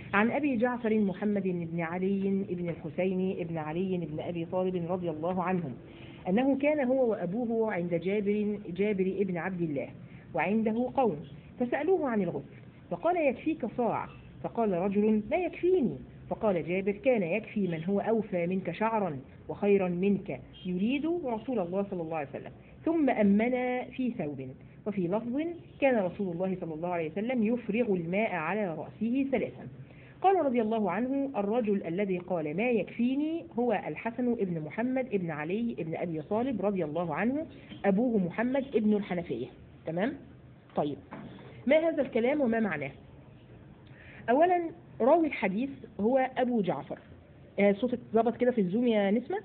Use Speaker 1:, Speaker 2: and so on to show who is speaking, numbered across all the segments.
Speaker 1: عن أبي جعفر محمد بن علي بن الحسين بن علي بن أبي طالب رضي الله عنهم أنه كان هو وأبوه عند جابر جابر ابن عبد الله وعنده قوم فسألوه عن الغسل فقال يكفيك صاع فقال رجل لا يكفيني فقال جابر كان يكفي من هو أوفى منك شعرا وخيرا منك يريد رسول الله صلى الله عليه وسلم ثم أمنا في ثوب وفي لفظ كان رسول الله صلى الله عليه وسلم يفرغ الماء على رأسه ثلاثا قال رضي الله عنه الرجل الذي قال ما يكفيني هو الحسن ابن محمد ابن علي ابن أبي طالب رضي الله عنه أبوه محمد ابن الحنفية تمام؟ طيب ما هذا الكلام وما معناه أولا راوي الحديث هو أبو جعفر آه، صوتك ظبط كده في الزوم يا نسمة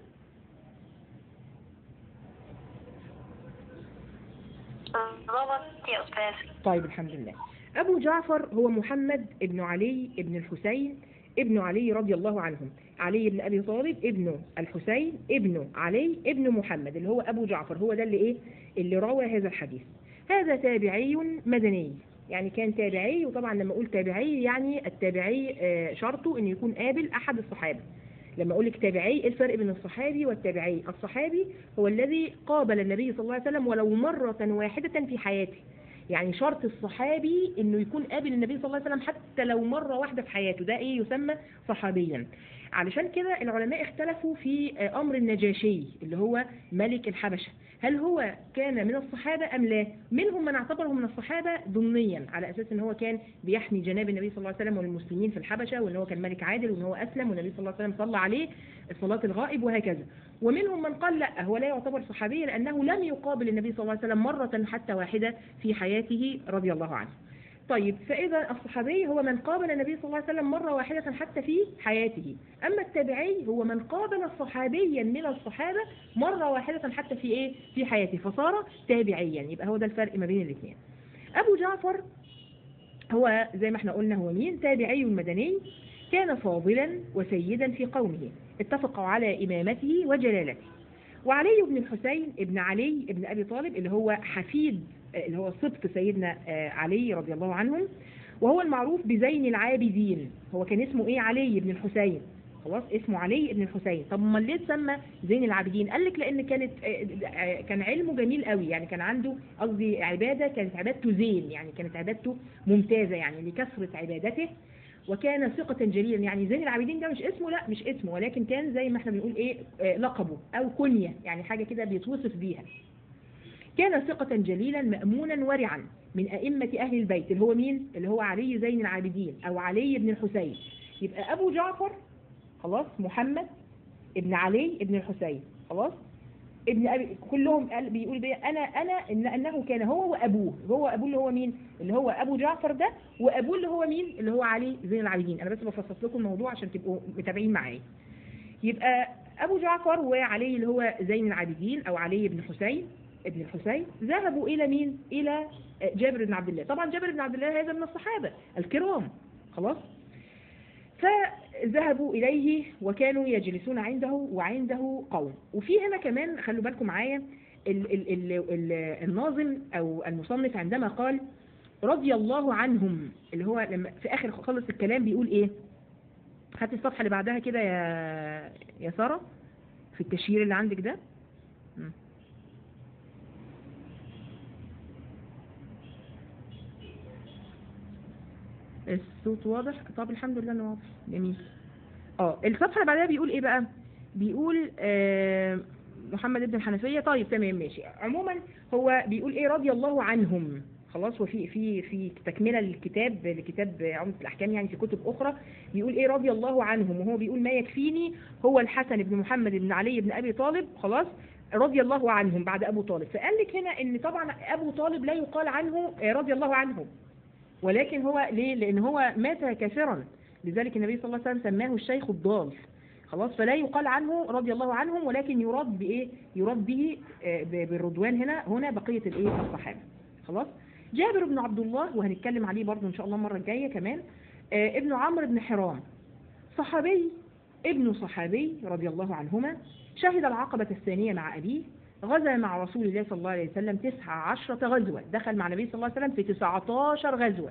Speaker 2: ضبط يا أستاذ
Speaker 1: طيب الحمد لله أبو جعفر هو محمد ابن علي ابن الحسين ابن علي رضي الله عنهم علي بن أبي طالب ابن الحسين ابن علي ابن محمد اللي هو أبو جعفر هو ده اللي إيه اللي روى هذا الحديث هذا تابعي مدني يعني كان تابعي وطبعا لما أقول تابعي يعني التابعي آه، شرطه أن يكون قابل أحد الصحابة لما أقول لك تابعي إيه الفرق بين الصحابي والتابعي الصحابي هو الذي قابل النبي صلى الله عليه وسلم ولو مرة واحدة في حياته يعني شرط الصحابي انه يكون قابل النبي صلى الله عليه وسلم حتى لو مرة واحدة في حياته ده ايه يسمى صحابيا علشان كده العلماء اختلفوا في آه، امر النجاشي اللي هو ملك الحبشة هل هو كان من الصحابة ام لا منهم من اعتبره من الصحابة ضمنيا على اساس ان هو كان بيحمي جناب النبي صلى الله عليه وسلم والمسلمين في الحبشة وان هو كان ملك عادل وان هو اسلم والنبي صلى الله عليه وسلم صلى عليه صلاة الغائب وهكذا ومنهم من قال لا هو لا يعتبر صحابيا لأنه لم يقابل النبي صلى الله عليه وسلم مرة حتى واحدة في حياته رضي الله عنه طيب فإذا الصحابي هو من قابل النبي صلى الله عليه وسلم مرة واحدة حتى في حياته أما التابعي هو من قابل صحابيا من الصحابة مرة واحدة حتى في إيه في حياته فصار تابعيا يبقى هو ده الفرق ما بين الاثنين أبو جعفر هو زي ما احنا قلنا هو مين تابعي مدني كان فاضلا وسيدا في قومه اتفقوا على إمامته وجلالته وعلي بن الحسين ابن علي ابن أبي طالب اللي هو حفيد اللي هو سبط سيدنا آه، علي رضي الله عنهم وهو المعروف بزين العابدين هو كان اسمه ايه علي بن الحسين خلاص اسمه علي بن الحسين طب امال ليه اتسمى زين العابدين قال لك لان كانت آه، آه، كان علمه جميل قوي يعني كان عنده قصدي عباده كانت عبادته زين يعني كانت عبادته ممتازه يعني لكثره عبادته وكان ثقة جليلا يعني زين العابدين ده مش اسمه لا مش اسمه ولكن كان زي ما احنا بنقول ايه آه، لقبه او كنية يعني حاجة كده بيتوصف بيها كان ثقة جليلا مأمونا ورعا من أئمة أهل البيت اللي هو مين؟ اللي هو علي زين العابدين أو علي بن الحسين يبقى أبو جعفر خلاص محمد ابن علي ابن الحسين خلاص ابن أبي كلهم قال بيقول بي أنا أنا إن أنه كان هو وأبوه هو أبوه اللي هو مين؟ اللي هو أبو جعفر ده وأبوه اللي هو مين؟ اللي هو علي زين العابدين أنا بس بفصص لكم الموضوع عشان تبقوا متابعين معايا يبقى أبو جعفر وعلي اللي هو زين العابدين أو علي بن حسين ابن الحسين ذهبوا إلى مين؟ إلى جابر بن عبد الله طبعا جابر بن عبد الله هذا من الصحابة الكرام خلاص فذهبوا إليه وكانوا يجلسون عنده وعنده قوم وفي هنا كمان خلوا بالكم معايا ال ال ال ال الناظم أو المصنف عندما قال رضي الله عنهم اللي هو لما في آخر خلص الكلام بيقول إيه هات الصفحة اللي بعدها كده يا يا سارة في التشهير اللي عندك ده م. الصوت واضح طب الحمد لله انه واضح جميل اه الصفحه اللي بعدها بيقول ايه بقى بيقول آه محمد بن الحنفيه طيب تمام ماشي عموما هو بيقول ايه رضي الله عنهم خلاص وفي في في تكمله للكتاب لكتاب عمده الاحكام يعني في كتب اخرى بيقول ايه رضي الله عنهم وهو بيقول ما يكفيني هو الحسن بن محمد بن علي بن ابي طالب خلاص رضي الله عنهم بعد ابو طالب فقال لك هنا ان طبعا ابو طالب لا يقال عنه آه، رضي الله عنه ولكن هو ليه لان هو مات كافرا لذلك النبي صلى الله عليه وسلم سماه الشيخ الضال خلاص فلا يقال عنه رضي الله عنهم ولكن يراد بايه يراد به آه، ب- بالرضوان هنا هنا بقيه الايه الصحابه خلاص جابر بن عبد الله وهنتكلم عليه برضه ان شاء الله المره الجايه كمان آه، ابن عمرو بن حرام صحابي ابن صحابي رضي الله عنهما شهد العقبة الثانية مع أبيه غزا مع رسول الله صلى الله عليه وسلم تسعة عشرة غزوة دخل مع النبي صلى الله عليه وسلم في تسعة عشر غزوة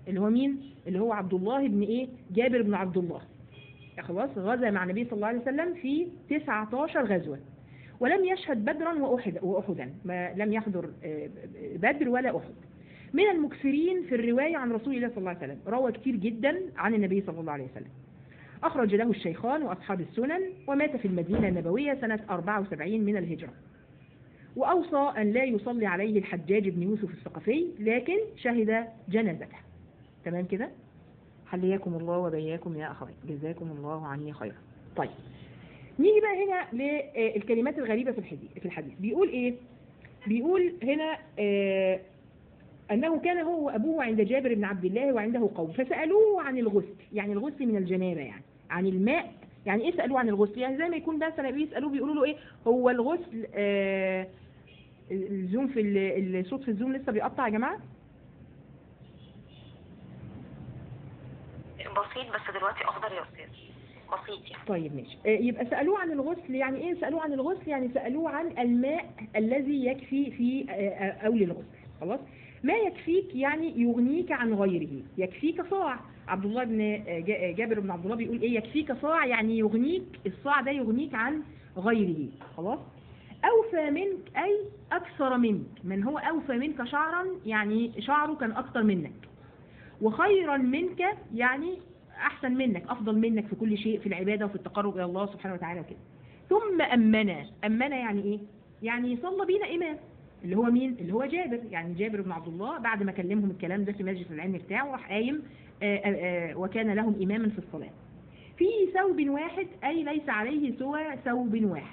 Speaker 1: اللي هو مين اللي هو عبد الله بن ايه جابر بن عبد الله خلاص غزا مع النبي صلى الله عليه وسلم في 19 غزوة ولم يشهد بدرا وأحد وأحدا ما لم يحضر آه، بدر ولا أحد من المكثرين في الرواية عن رسول الله صلى الله عليه وسلم روى كتير جدا عن النبي صلى الله عليه وسلم أخرج له الشيخان وأصحاب السنن ومات في المدينة النبوية سنة 74 من الهجرة وأوصى أن لا يصلي عليه الحجاج بن يوسف الثقفي لكن شهد جنازته تمام كده حلياكم الله وبياكم يا أخوات جزاكم الله عني خيرا طيب نيجي بقى هنا للكلمات الغريبة في الحديث في الحديث بيقول إيه بيقول هنا آه أنه كان هو وأبوه عند جابر بن عبد الله وعنده قوم فسألوه عن الغسل يعني الغسل من الجنابة يعني عن الماء يعني إيه سألوه عن الغسل يعني زي ما يكون مثلا بيسألوه بيقولوا له إيه هو الغسل آه الزوم في ال- الصوت في الزوم لسه بيقطع يا جماعة
Speaker 2: بسيط بس دلوقتي أخضر يا أستاذ بسيط يعني
Speaker 1: طيب ماشي آه، يبقى سألوه عن الغسل يعني ايه سألوه عن الغسل يعني سألوه عن الماء الذي يكفي في آه، آه، أول الغسل خلاص ما يكفيك يعني يغنيك عن غيره يكفيك صاع عبد الله بن آه، جا- آه، جابر بن عبد الله بيقول ايه يكفيك صاع يعني يغنيك الصاع ده يغنيك عن غيره خلاص أوفى منك أي أكثر منك من هو أوفى منك شعرا يعني شعره كان أكثر منك وخيرا منك يعني أحسن منك أفضل منك في كل شيء في العبادة وفي التقرب إلى الله سبحانه وتعالى وكده ثم أمنا أمنا يعني إيه؟ يعني صلى بينا إمام اللي هو مين؟ اللي هو جابر يعني جابر بن عبد الله بعد ما كلمهم الكلام ده في مجلس العلم بتاعه راح قايم آه، آه، آه، وكان لهم إماما في الصلاة في ثوب واحد أي ليس عليه سوى ثوب واحد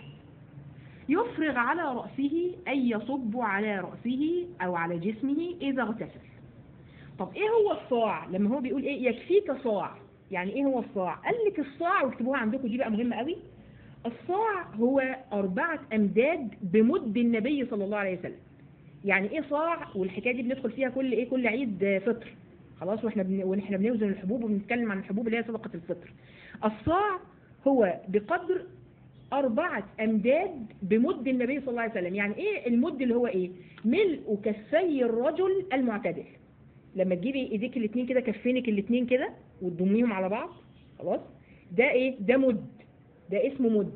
Speaker 1: يفرغ على رأسه أي يصب على رأسه أو على جسمه إذا اغتسل طب ايه هو الصاع لما هو بيقول ايه يكفيك صاع يعني ايه هو الصاع قال لك الصاع واكتبوها عندكم دي بقى مهمة قوي الصاع هو أربعة أمداد بمد النبي صلى الله عليه وسلم يعني ايه صاع والحكاية دي بندخل فيها كل ايه كل عيد آه، فطر خلاص واحنا بن... واحنا بنوزن الحبوب وبنتكلم عن الحبوب اللي هي صدقة الفطر الصاع هو بقدر أربعة أمداد بمد النبي صلى الله عليه وسلم يعني إيه المد اللي هو إيه ملء كفي الرجل المعتدل لما تجيبي ايديك الاثنين كده كفينك الاثنين كده وتضميهم على بعض خلاص ده ايه ده مد ده اسمه مد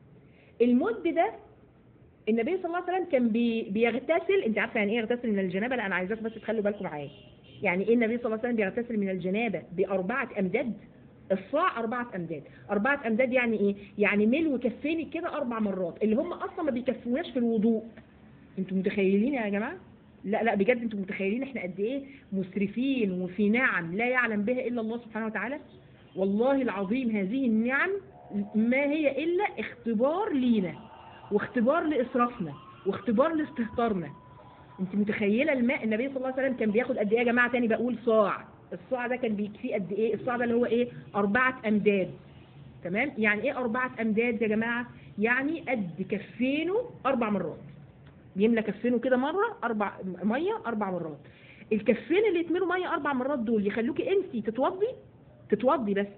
Speaker 1: المد ده النبي صلى الله عليه وسلم كان بي بيغتسل انت عارفه يعني ايه يغتسل من الجنابه لا انا عايزاك بس تخلوا بالكم معايا يعني ايه النبي صلى الله عليه وسلم بيغتسل من الجنابه باربعه امداد الصاع أربعة أمداد أربعة أمداد يعني إيه؟ يعني ملو كفينك كده أربع مرات اللي هم أصلا ما بيكفوناش في الوضوء أنتوا متخيلين يا جماعة؟ لا لا بجد أنتوا متخيلين إحنا قد إيه مسرفين وفي نعم لا يعلم بها إلا الله سبحانه وتعالى؟ والله العظيم هذه النعم ما هي إلا اختبار لينا واختبار لإسرافنا واختبار لاستهتارنا انت متخيله الماء النبي صلى الله عليه وسلم كان بياخد قد ايه يا جماعه تاني بقول صاع الصاع ده كان بيكفيه قد ايه الصاع ده اللي هو ايه اربعه امداد تمام يعني ايه اربعه امداد يا جماعه يعني قد كفينه اربع مرات يملى كفينه كده مره اربع ميه اربع مرات الكفين اللي يتملوا ميه اربع مرات دول يخلوكي انت تتوضي تتوضي بس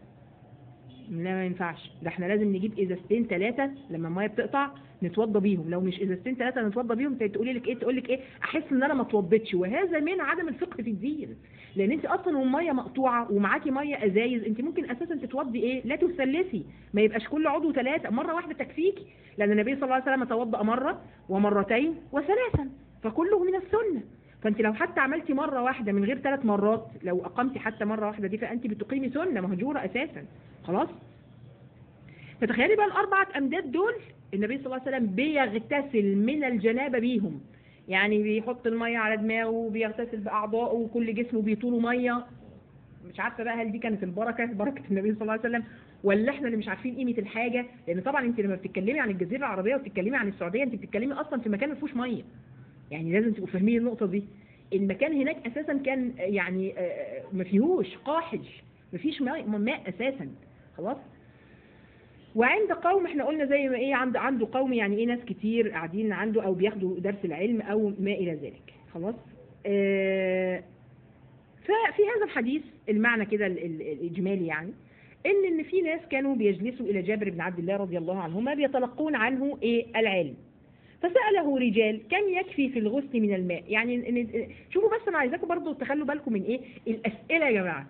Speaker 1: لا ما ينفعش ده احنا لازم نجيب ازازتين ثلاثه لما الميه بتقطع نتوضى بيهم لو مش ازازتين ثلاثه نتوضى بيهم تقولي لك ايه تقول لك ايه احس ان انا ما اتوضيتش وهذا من عدم الفقه في الدين لان انت اصلا والميه مقطوعه ومعاكي ميه ازايز انت ممكن اساسا تتوضي ايه لا تثلثي ما يبقاش كل عضو ثلاثه مره واحده تكفيكي لان النبي صلى الله عليه وسلم توضا مره ومرتين وثلاثا فكله من السنه فانت لو حتى عملتي مره واحده من غير ثلاث مرات لو اقمتي حتى مره واحده دي فانت بتقيمي سنه مهجوره اساسا خلاص فتخيلي بقى الأربعة أمداد دول النبي صلى الله عليه وسلم بيغتسل من الجنابة بيهم يعني بيحط المية على دماغه وبيغتسل بأعضائه وكل جسمه بيطوله مية مش عارفة بقى هل دي كانت البركة بركة النبي صلى الله عليه وسلم ولا احنا اللي مش عارفين قيمة الحاجة لأن طبعا انت لما بتتكلمي عن الجزيرة العربية وبتتكلمي عن السعودية انت بتتكلمي أصلا في مكان ما فيهوش مية يعني لازم تبقوا فاهمين النقطة دي المكان هناك أساسا كان يعني آه، ما فيهوش قاحل ما فيش ماء ماء أساسا خلاص وعند قوم احنا قلنا زي ما ايه عند عنده قوم يعني ايه ناس كتير قاعدين عنده او بياخدوا درس العلم او ما الى ذلك خلاص اه ففي هذا الحديث المعنى كده ال- ال- الاجمالي يعني ان ان في ناس كانوا بيجلسوا الى جابر بن عبد الله رضي الله عنهما بيتلقون عنه ايه العلم فسأله رجال كم يكفي في الغسل من الماء يعني إن- شوفوا بس انا عايزاكم برضو تخلوا بالكم من ايه الاسئله يا جماعه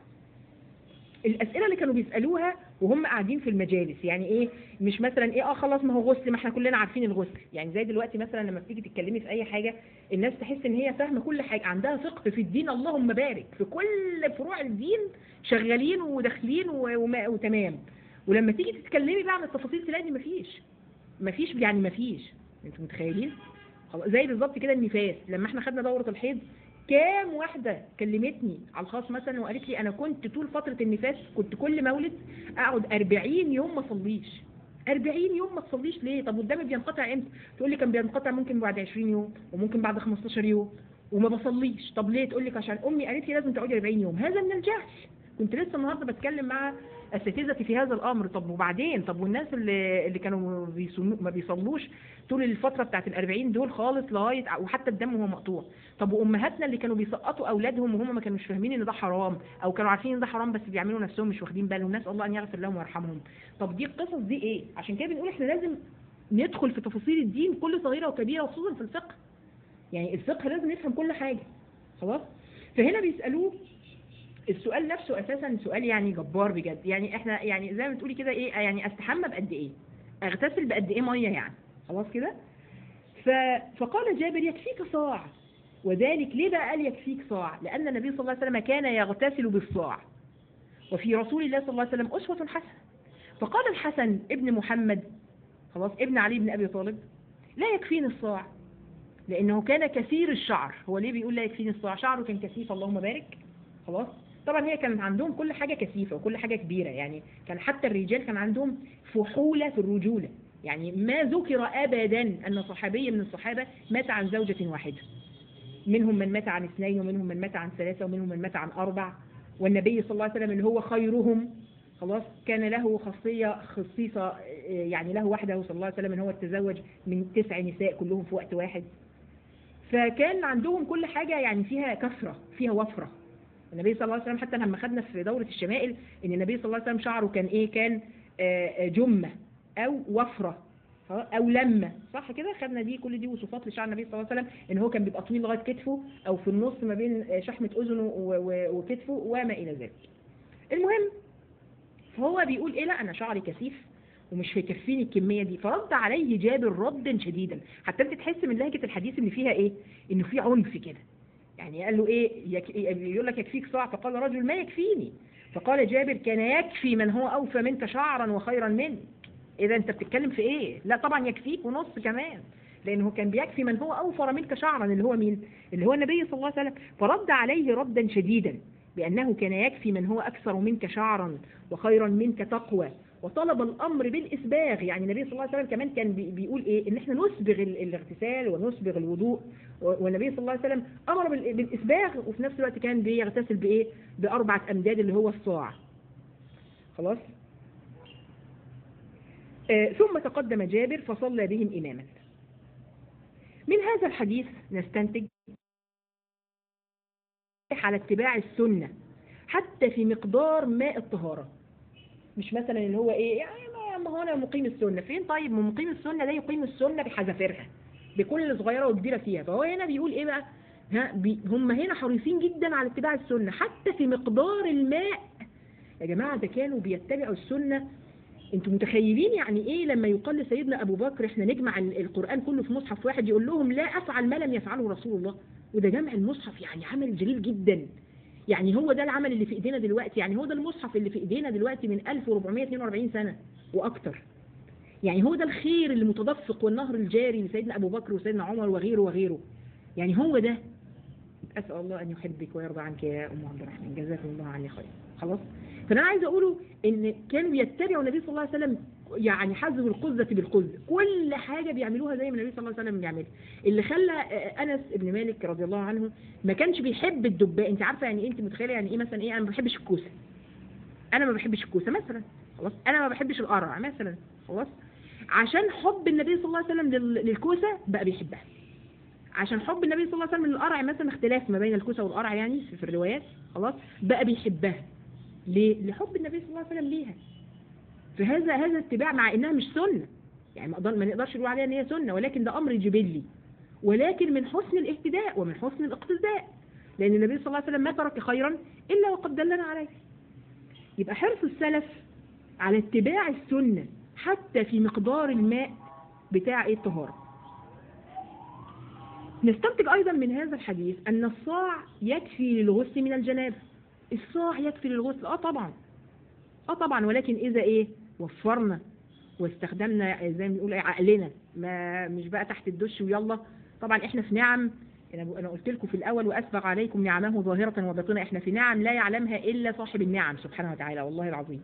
Speaker 1: الاسئله اللي كانوا بيسالوها وهم قاعدين في المجالس يعني ايه مش مثلا ايه اه خلاص ما هو غسل ما احنا كلنا عارفين الغسل يعني زي دلوقتي مثلا لما بتيجي تتكلمي في اي حاجه الناس تحس ان هي فاهمه كل حاجه عندها فقه في الدين اللهم بارك في كل فروع الدين شغالين وداخلين و- وما- وتمام ولما تيجي تتكلمي بقى عن التفاصيل تلاقي ان مفيش مفيش يعني مفيش انتوا متخيلين خلاص زي بالظبط كده النفاس لما احنا خدنا دوره الحيض كام واحده كلمتني على الخاص مثلا وقالت لي انا كنت طول فتره النفاس كنت كل مولد اقعد 40 يوم ما اصليش 40 يوم ما تصليش ليه طب قدامي بينقطع امتى تقول لي كان بينقطع ممكن بعد 20 يوم وممكن بعد 15 يوم وما بصليش طب ليه تقول لك عشان امي قالت لي لازم تقعدي 40 يوم هذا من الجهل كنت لسه النهارده بتكلم مع اساتذتي في هذا الامر طب وبعدين طب والناس اللي اللي كانوا بيصلوا ما بيصلوش طول الفتره بتاعت ال 40 دول خالص لغايه وحتى الدم وهو مقطوع طب وامهاتنا اللي كانوا بيسقطوا اولادهم وهم ما كانوش فاهمين ان ده حرام او كانوا عارفين ان ده حرام بس بيعملوا نفسهم مش واخدين بالهم نسال الله ان يغفر لهم ويرحمهم طب دي القصص دي ايه عشان كده بنقول احنا لازم ندخل في تفاصيل الدين كل صغيره وكبيره وخصوصا في الفقه يعني الفقه لازم نفهم كل حاجه خلاص فهنا بيسالوه السؤال نفسه اساسا سؤال يعني جبار بجد يعني احنا يعني زي ما بتقولي كده ايه يعني استحمى بقد ايه اغتسل بقد ايه ميه يعني خلاص كده ف... فقال جابر يكفيك صاع وذلك ليه بقى قال يكفيك صاع لان النبي صلى الله عليه وسلم كان يغتسل بالصاع وفي رسول الله صلى الله عليه وسلم اسوه حسنه فقال الحسن ابن محمد خلاص ابن علي بن ابي طالب لا يكفيني الصاع لانه كان كثير الشعر هو ليه بيقول لا يكفيني الصاع شعره كان كثيف اللهم بارك خلاص طبعا هي كانت عندهم كل حاجة كثيفة وكل حاجة كبيرة يعني كان حتى الرجال كان عندهم فحولة في الرجولة يعني ما ذكر أبدا أن صحابي من الصحابة مات عن زوجة واحدة منهم من مات عن اثنين ومنهم من مات عن ثلاثة ومنهم من مات عن أربع والنبي صلى الله عليه وسلم اللي هو خيرهم خلاص كان له خاصية خصيصة يعني له وحده صلى الله عليه وسلم ان هو تزوج من تسع نساء كلهم في وقت واحد فكان عندهم كل حاجة يعني فيها كثرة فيها وفرة النبي صلى الله عليه وسلم حتى لما خدنا في دورة الشمائل ان النبي صلى الله عليه وسلم شعره كان ايه كان آه، آه، جمة او وفرة ها، او لمة صح كده خدنا دي كل دي وصفات لشعر النبي صلى الله عليه وسلم ان هو كان بيبقى طويل لغاية كتفه او في النص ما بين آه، شحمة اذنه و- و- وكتفه وما الى ذلك المهم فهو بيقول ايه لا انا شعري كثيف ومش هيكفيني الكمية دي فرد عليه جابر ردا شديدا حتى انت تحس من لهجة الحديث ان فيها ايه انه في عنف كده يعني قال له ايه يك... يقول لك يكفيك صاع فقال رجل ما يكفيني فقال جابر كان يكفي من هو اوفى منك شعرا وخيرا منك اذا انت بتتكلم في ايه لا طبعا يكفيك ونص كمان لانه كان بيكفي من هو اوفر منك شعرا اللي هو مين اللي هو النبي صلى الله عليه وسلم فرد عليه ردا شديدا بانه كان يكفي من هو اكثر منك شعرا وخيرا منك تقوى وطلب الامر بالاسباغ يعني النبي صلى الله عليه وسلم كمان كان بي- بيقول ايه ان احنا نسبغ ال- الاغتسال ونسبغ الوضوء و- والنبي صلى الله عليه وسلم امر بال- بالاسباغ وفي نفس الوقت كان بيغتسل بايه باربعه امداد اللي هو الصاع خلاص آه ثم تقدم جابر فصلى بهم اماما من هذا الحديث نستنتج على اتباع السنه حتى في مقدار ماء الطهاره مش مثلا اللي هو ايه يعني ما- ما هو انا مقيم السنه فين طيب ما مقيم السنه ده يقيم السنه بحذافيرها بكل صغيره وكبيره فيها فهو هنا بيقول ايه بقى ها بي هم هنا حريصين جدا على اتباع السنه حتى في مقدار الماء يا جماعه ده كانوا بيتبعوا السنه انتوا متخيلين يعني ايه لما يقال لسيدنا ابو بكر احنا نجمع ال- القران كله في مصحف واحد يقول لهم لا افعل ما لم يفعله رسول الله وده جمع المصحف يعني عمل جليل جدا يعني هو ده العمل اللي في ايدينا دلوقتي يعني هو ده المصحف اللي في ايدينا دلوقتي من 1442 سنة واكتر يعني هو ده الخير اللي متدفق والنهر الجاري لسيدنا ابو بكر وسيدنا عمر وغيره وغيره يعني هو ده اسال الله ان يحبك ويرضى عنك يا ام عبد الرحمن جزاكم الله عني خير خلاص فانا عايزه اقوله ان كانوا يتبعوا النبي صلى الله عليه وسلم يعني حذو القذة بالقذة كل حاجة بيعملوها زي ما النبي صلى الله عليه وسلم بيعملها اللي خلى آه، انس بن مالك رضي الله عنه ما كانش بيحب الدباء انت عارفه يعني ايه انت متخيله يعني ايه مثلا ايه انا ما بحبش الكوسه انا ما بحبش الكوسه مثلا خلاص انا ما بحبش القرع مثلا خلاص عشان حب النبي صلى الله عليه وسلم لل- للكوسه بقى بيحبها عشان حب النبي صلى الله عليه وسلم للقرع مثلا اختلاف ما بين الكوسه والقرع يعني في في الروايات خلاص بقى بيحبها ليه لحب النبي صلى الله عليه وسلم ليها فهذا هذا اتباع مع انها مش سنه يعني ما نقدر- ما نقدرش نقول عليها ان هي سنه ولكن ده امر جبلي ولكن من حسن الاهتداء ومن حسن الاقتداء لان النبي صلى الله عليه وسلم ما ترك خيرا الا وقد دلنا عليه يبقى حرص السلف على اتباع السنه حتى في مقدار الماء بتاع ايه الطهاره نستنتج ايضا من هذا الحديث ان الصاع يكفي للغسل من الجنابه الصاع يكفي للغسل اه طبعا اه طبعا ولكن اذا ايه وفرنا واستخدمنا زي ما بنقول ايه عقلنا ما مش بقى تحت الدش ويلا طبعا احنا في نعم انا انا قلت لكم في الاول واسبغ عليكم نعمه ظاهره وباطنه احنا في نعم لا يعلمها الا صاحب النعم سبحانه وتعالى والله العظيم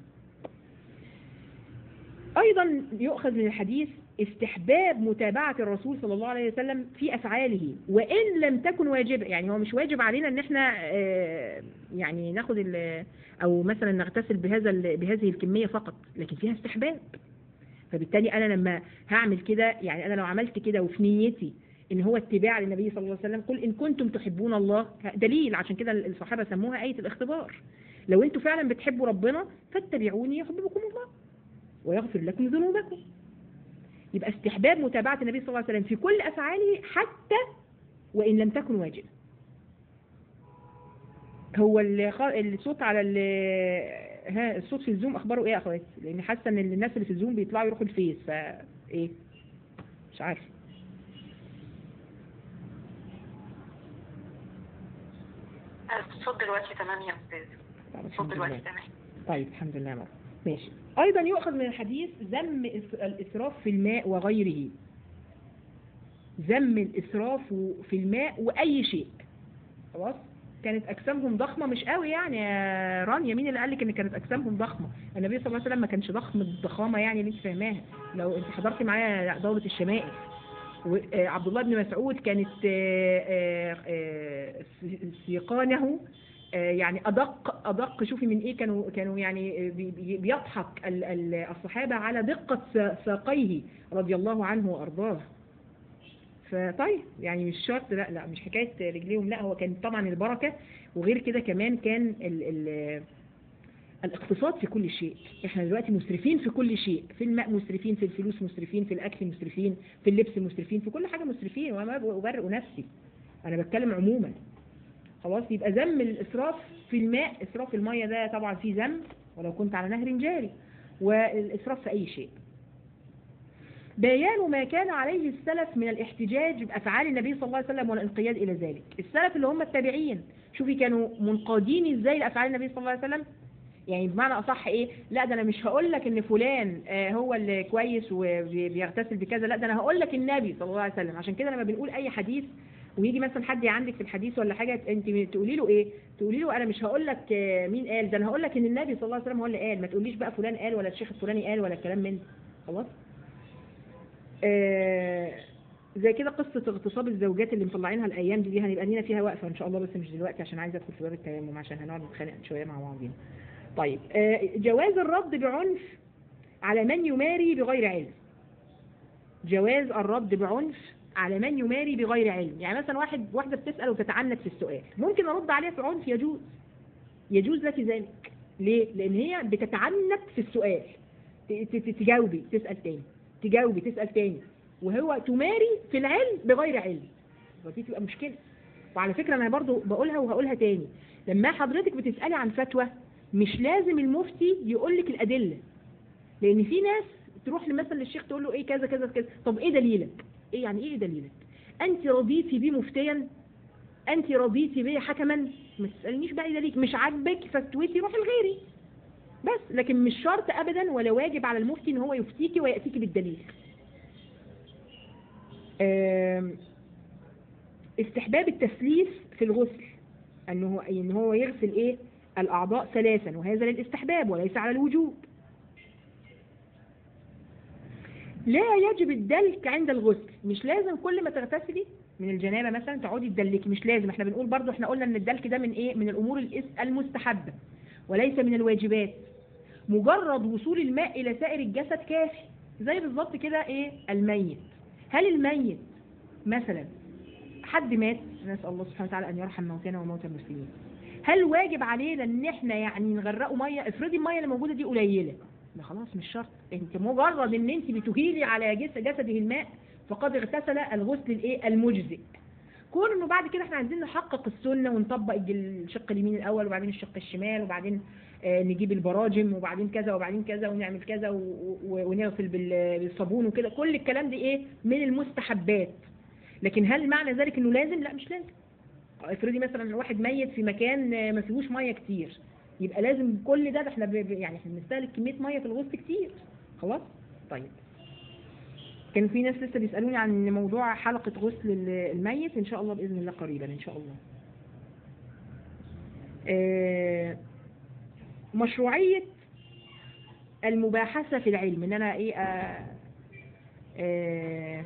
Speaker 1: ايضا يؤخذ من الحديث استحباب متابعة الرسول صلى الله عليه وسلم في أفعاله وإن لم تكن واجبة يعني هو مش واجب علينا إن إحنا آه، يعني ناخد ال- أو مثلا نغتسل بهذا ال- بهذه الكمية فقط لكن فيها استحباب فبالتالي أنا لما هعمل كده يعني أنا لو عملت كده وفي نيتي إن هو اتباع للنبي صلى الله عليه وسلم قل إن كنتم تحبون الله دليل عشان كده الصحابة سموها آية الاختبار لو أنتم فعلا بتحبوا ربنا فاتبعوني يحببكم الله ويغفر لكم ذنوبكم يبقى استحباب متابعة النبي صلى الله عليه وسلم في كل أفعاله حتى وإن لم تكن واجبة هو الخ- الصوت على ال- ها الصوت في الزوم أخباره إيه يا أخوات لأن حاسة إن الناس اللي في الزوم بيطلعوا يروحوا الفيس فإيه مش عارف
Speaker 2: الصوت دلوقتي تمام يا استاذ
Speaker 1: طب
Speaker 2: الصوت
Speaker 1: الحمد
Speaker 2: دلوقتي
Speaker 1: لله
Speaker 2: تمام
Speaker 1: طيب الحمد لله يا مرة ماشي أيضا يؤخذ من الحديث ذم إس- الإسراف في الماء وغيره ذم الإسراف في الماء وأي شيء خلاص كانت أجسامهم ضخمة مش قوي يعني يا رانيا مين اللي قال لك إن كانت أجسامهم ضخمة النبي صلى الله عليه وسلم ما كانش ضخم الضخامة يعني اللي أنت فاهماها لو أنت حضرتي معايا دورة الشمائل وعبد الله بن مسعود كانت آه، آه، آه، سيقانه آه، يعني ادق ادق شوفي من ايه كانوا كانوا يعني بي- بي- بيضحك ال- ال- الصحابه على دقه س- ساقيه رضي الله عنه وارضاه فطيب يعني مش شرط لا لا مش حكايه رجليهم لا هو كان طبعا البركه وغير كده كمان كان ال ال الاقتصاد في كل شيء احنا دلوقتي مسرفين في كل شيء في الماء مسرفين في الفلوس مسرفين في الاكل مسرفين في اللبس مسرفين في كل حاجه مسرفين وما ابرئ نفسي انا بتكلم عموما خلاص يبقى ذم الإسراف في الماء إسراف المية ده طبعا فيه ذم ولو كنت على نهر جاري والإسراف في أي شيء بيان ما كان عليه السلف من الاحتجاج بأفعال النبي صلى الله عليه وسلم والانقياد إلى ذلك السلف اللي هم التابعين شوفي كانوا منقادين إزاي لأفعال النبي صلى الله عليه وسلم يعني بمعنى أصح إيه لا ده أنا مش هقول لك إن فلان آه، هو اللي كويس وبيغتسل بكذا لا ده أنا هقول لك النبي صلى الله عليه وسلم عشان كده لما بنقول أي حديث ويجي مثلا حد عندك في الحديث ولا حاجه انت تقولي له ايه تقولي له انا مش هقول لك آه، مين قال ده انا هقول لك ان النبي صلى الله عليه وسلم هو اللي قال ما تقوليش بقى فلان قال ولا الشيخ الفلاني قال ولا الكلام من ده. خلاص آه زي كده قصه اغتصاب الزوجات اللي مطلعينها الايام دي, دي هنبقى لينا فيها وقفه ان شاء الله بس مش دلوقتي عشان عايزه ادخل في باب التيمم عشان هنقعد نتخانق شويه مع بعضين طيب آه جواز الرد بعنف على من يماري بغير علم جواز الرد بعنف على من يماري بغير علم يعني مثلا واحد واحدة بتسأل وتتعنت في السؤال ممكن أرد عليها في عنف يجوز يجوز لك ذلك ليه؟ لأن هي بتتعنت في السؤال ت- ت- ت- تجاوبي تسأل تاني تجاوبي تسأل تاني وهو تماري في العلم بغير علم ودي تبقى مشكلة وعلى فكرة أنا برضو بقولها وهقولها تاني لما حضرتك بتسألي عن فتوى مش لازم المفتي يقول لك الأدلة لأن في ناس تروح مثلا للشيخ تقول له ايه كذا كذا كذا طب ايه دليلك ايه يعني ايه دليلك انت رضيتي بيه مفتيا انت رضيتي بيه حكما ما تسالنيش بقى ايه دليلك مش عاجبك فتوتي روحي لغيري بس لكن مش شرط ابدا ولا واجب على المفتي ان هو يفتيكي وياتيكي بالدليل آم، استحباب التثليث في الغسل انه ان هو يغسل ايه الاعضاء ثلاثا وهذا للاستحباب وليس على الوجوب لا يجب الدلك عند الغسل مش لازم كل ما تغتسلي من الجنابه مثلا تقعدي تدلكي مش لازم احنا بنقول برضو احنا قلنا ان الدلك ده من ايه من الامور الإس- المستحبه وليس من الواجبات مجرد وصول الماء الى سائر الجسد كافي زي بالظبط كده ايه الميت هل الميت مثلا حد مات نسال الله سبحانه وتعالى ان يرحم موتانا وموتى المسلمين هل واجب علينا ان احنا يعني نغرقه ميه افرضي الميه اللي موجوده دي قليله ما خلاص مش شرط انت مجرد ان انت بتهيلي على جس- جسده الماء فقد اغتسل الغسل الايه المجزئ كون انه بعد كده احنا عايزين نحقق السنه ونطبق الج- الشق اليمين الاول وبعدين الشق الشمال وبعدين آه، نجيب البراجم وبعدين كذا وبعدين كذا ونعمل كذا و- و- ونغسل بال- بالصابون وكده كل الكلام ده ايه من المستحبات لكن هل معنى ذلك انه لازم لا مش لازم افرضي مثلا واحد ميت في مكان آه، ما فيهوش ميه كتير يبقى لازم كل ده ده احنا ب... ب- يعني احنا بنستهلك كميه ميه في الغسل كتير خلاص طيب كان في ناس لسه بيسالوني عن موضوع حلقه غسل ال- الميت ان شاء الله باذن الله قريبا ان شاء الله آه، مشروعيه المباحثه في العلم ان انا ايه آه، آه،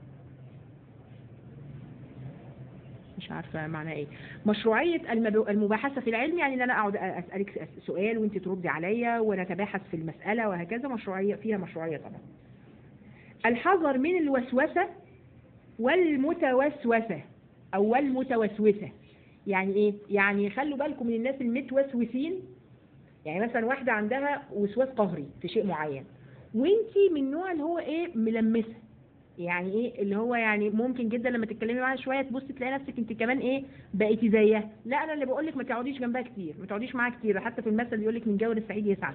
Speaker 1: مش عارفه معناه ايه مشروعيه المب- المباحثه في العلم يعني ان انا اقعد اسالك س- سؤال وانت تردي عليا ونتباحث في المساله وهكذا مشروعيه فيها مشروعيه طبعا الحذر من الوسوسه والمتوسوسه او والمتوسوسه يعني ايه يعني خلوا بالكم من الناس المتوسوسين يعني مثلا واحده عندها وسواس قهري في شيء معين وانتي من النوع اللي هو ايه ملمسه يعني ايه اللي هو يعني ممكن جدا لما تتكلمي معاها شويه تبصي تلاقي نفسك انت كمان ايه بقيتي زيها لا انا اللي بقول لك ما تقعديش جنبها كتير ما تقعديش معاها كتير حتى في المثل بيقول لك من جور السعيد يسعد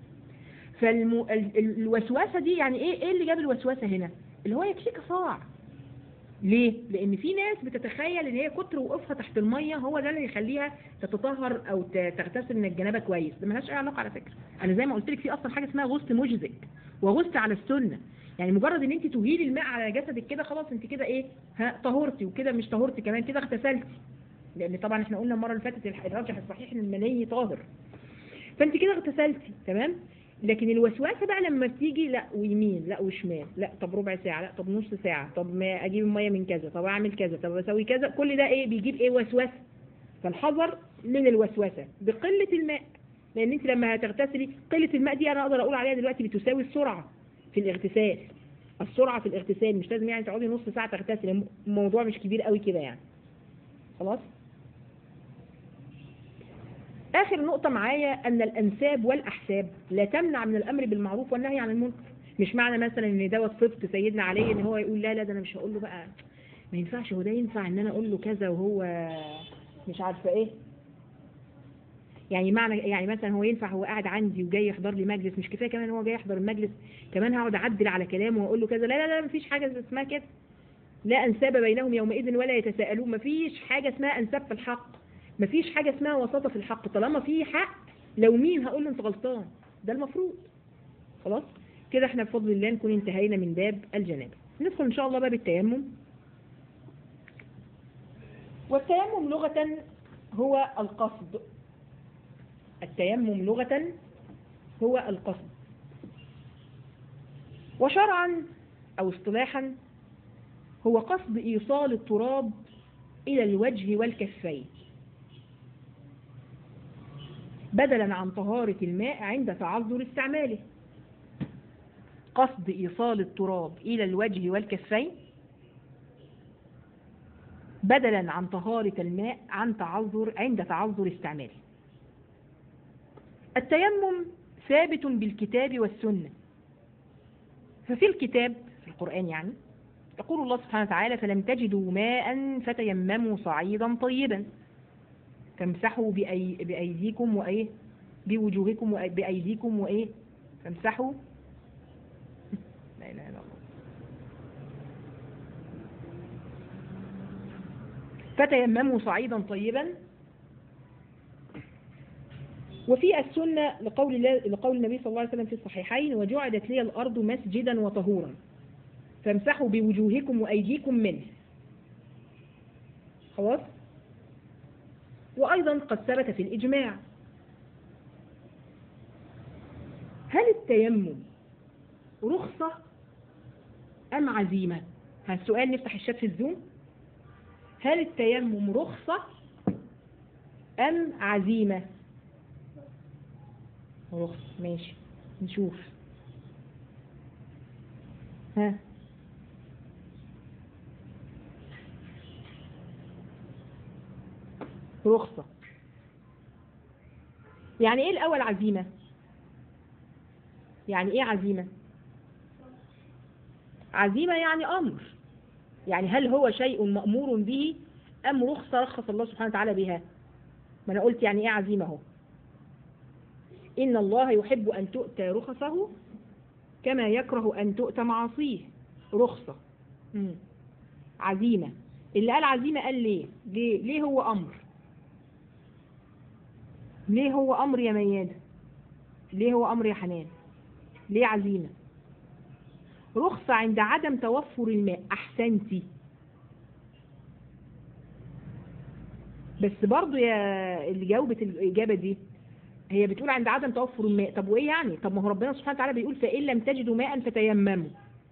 Speaker 1: فالوسوسه دي يعني ايه ايه اللي جاب الوسوسه هنا اللي هو يكفيك صاع ليه؟ لأن في ناس بتتخيل إن هي كتر وقوفها تحت المية هو ده اللي يخليها تتطهر أو ت- تغتسل من الجنابة كويس، ده ملهاش أي علاقة على فكرة. أنا زي ما قلت لك في أصلا حاجة اسمها غسل مجزئ وغسل على السنة. يعني مجرد إن أنت تهيلي الماء على جسدك كده خلاص أنت كده إيه؟ ها طهرتي وكده مش طهرتي كمان كده اغتسلتي. لأن طبعا إحنا قلنا المرة اللي فاتت الح- الراجح الصحيح إن المني طاهر. فأنت كده اغتسلتي تمام؟ لكن الوسوسه بقى لما بتيجي لا ويمين لا وشمال لا طب ربع ساعه لا طب نص ساعه طب ما اجيب الميه من كذا طب اعمل كذا طب اسوي كذا كل ده ايه بيجيب ايه وسوسه فالحذر من الوسوسه بقله الماء لان انت لما هتغتسلي قله الماء دي انا اقدر اقول عليها دلوقتي بتساوي السرعه في الاغتسال السرعه في الاغتسال مش لازم يعني تقعدي نص ساعه تغتسلي الموضوع مش كبير قوي كده يعني خلاص آخر نقطة معايا أن الأنساب والأحساب لا تمنع من الأمر بالمعروف والنهي عن المنكر مش معنى مثلا إن دوت صفت سيدنا علي إن هو يقول لا لا ده أنا مش هقول له بقى ما ينفعش هو ده ينفع إن أنا أقول له كذا وهو مش عارفة إيه يعني معنى يعني مثلا هو ينفع هو قاعد عندي وجاي يحضر لي مجلس مش كفايه كمان هو جاي يحضر المجلس كمان هقعد اعدل على كلامه واقول له كذا لا لا لا مفيش حاجه اسمها كده لا انساب بينهم يومئذ ولا يتساءلون مفيش حاجه اسمها انساب في الحق مفيش حاجة اسمها وساطة في الحق طالما في حق لو مين هقول له انت غلطان ده المفروض خلاص كده احنا بفضل الله نكون انتهينا من باب الجنابة ندخل ان شاء الله باب التيمم والتيمم لغة هو القصد التيمم لغة هو القصد وشرعا او اصطلاحا هو قصد ايصال التراب الى الوجه والكفين بدلا عن طهارة الماء عند تعذر استعماله قصد إيصال التراب إلى الوجه والكفين بدلا عن طهارة الماء عن تعذر عند تعذر استعماله التيمم ثابت بالكتاب والسنة ففي الكتاب في القرآن يعني يقول الله سبحانه وتعالى فلم تجدوا ماء فتيمموا صعيدا طيبا فامسحوا بأي بأيديكم وإيه بوجوهكم وبأيديكم وإيه فامسحوا لا إله إلا الله فتيمموا صعيدا طيبا وفي السنة لقول, الله لقول النبي صلى الله عليه وسلم في الصحيحين وجعلت لي الأرض مسجدا وطهورا فامسحوا بوجوهكم وأيديكم منه خلاص وأيضا قد ثبت في الإجماع هل التيمم رخصة أم عزيمة السؤال نفتح الشات في الزوم هل التيمم رخصة أم عزيمة رخصة ماشي نشوف ها رخصة يعني ايه الاول عزيمة يعني ايه عزيمة عزيمة يعني امر يعني هل هو شيء مأمور به ام رخصة رخص الله سبحانه وتعالى بها ما انا قلت يعني ايه عزيمة اهو ان الله يحب ان تؤتى رخصه كما يكره ان تؤتى معاصيه رخصة مم. عزيمة اللي قال عزيمة قال ليه ليه ليه هو امر ليه هو امر يا ميادة ليه هو امر يا حنان ليه عزيمة رخصة عند عدم توفر الماء احسنتي بس برضو يا اللي جاوبت الاجابة دي هي بتقول عند عدم توفر الماء طب وايه يعني طب ما هو ربنا سبحانه وتعالى بيقول فإن لم تجدوا ماء فتيمموا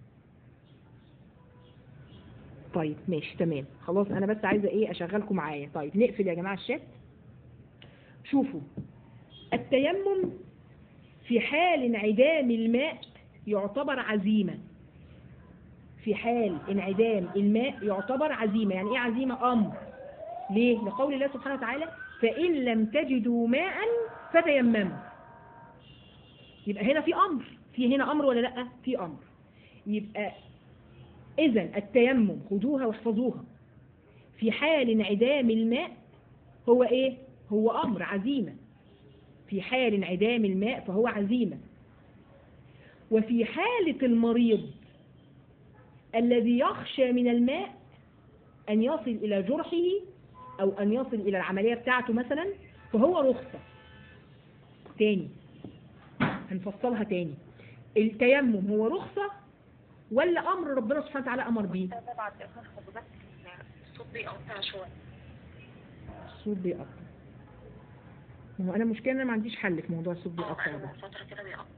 Speaker 1: طيب ماشي تمام خلاص انا بس عايزه ايه اشغلكم معايا طيب نقفل يا جماعه الشات شوفوا التيمم في حال انعدام الماء يعتبر عزيمه في حال انعدام الماء يعتبر عزيمه يعني ايه عزيمه امر ليه لقول الله سبحانه وتعالى فان لم تجدوا ماء فتيمموا يبقى هنا في امر في هنا امر ولا لا في امر يبقى إذا التيمم خدوها واحفظوها في حال انعدام الماء هو إيه؟ هو أمر عزيمة في حال انعدام الماء فهو عزيمة وفي حالة المريض الذي يخشى من الماء أن يصل إلى جرحه أو أن يصل إلى العملية بتاعته مثلا فهو رخصة تاني هنفصلها تاني التيمم هو رخصة ولا امر ربنا سبحانه وتعالى امر بيه
Speaker 2: ده بعد اذن حضرتك الصوت بيقطع شويه
Speaker 1: الصوت بيقطع ما هو انا المشكله ان انا ما عنديش حل في موضوع الصوت
Speaker 2: اه
Speaker 1: بيقطع
Speaker 2: ايوه
Speaker 1: ده
Speaker 2: فتره كده بيقطع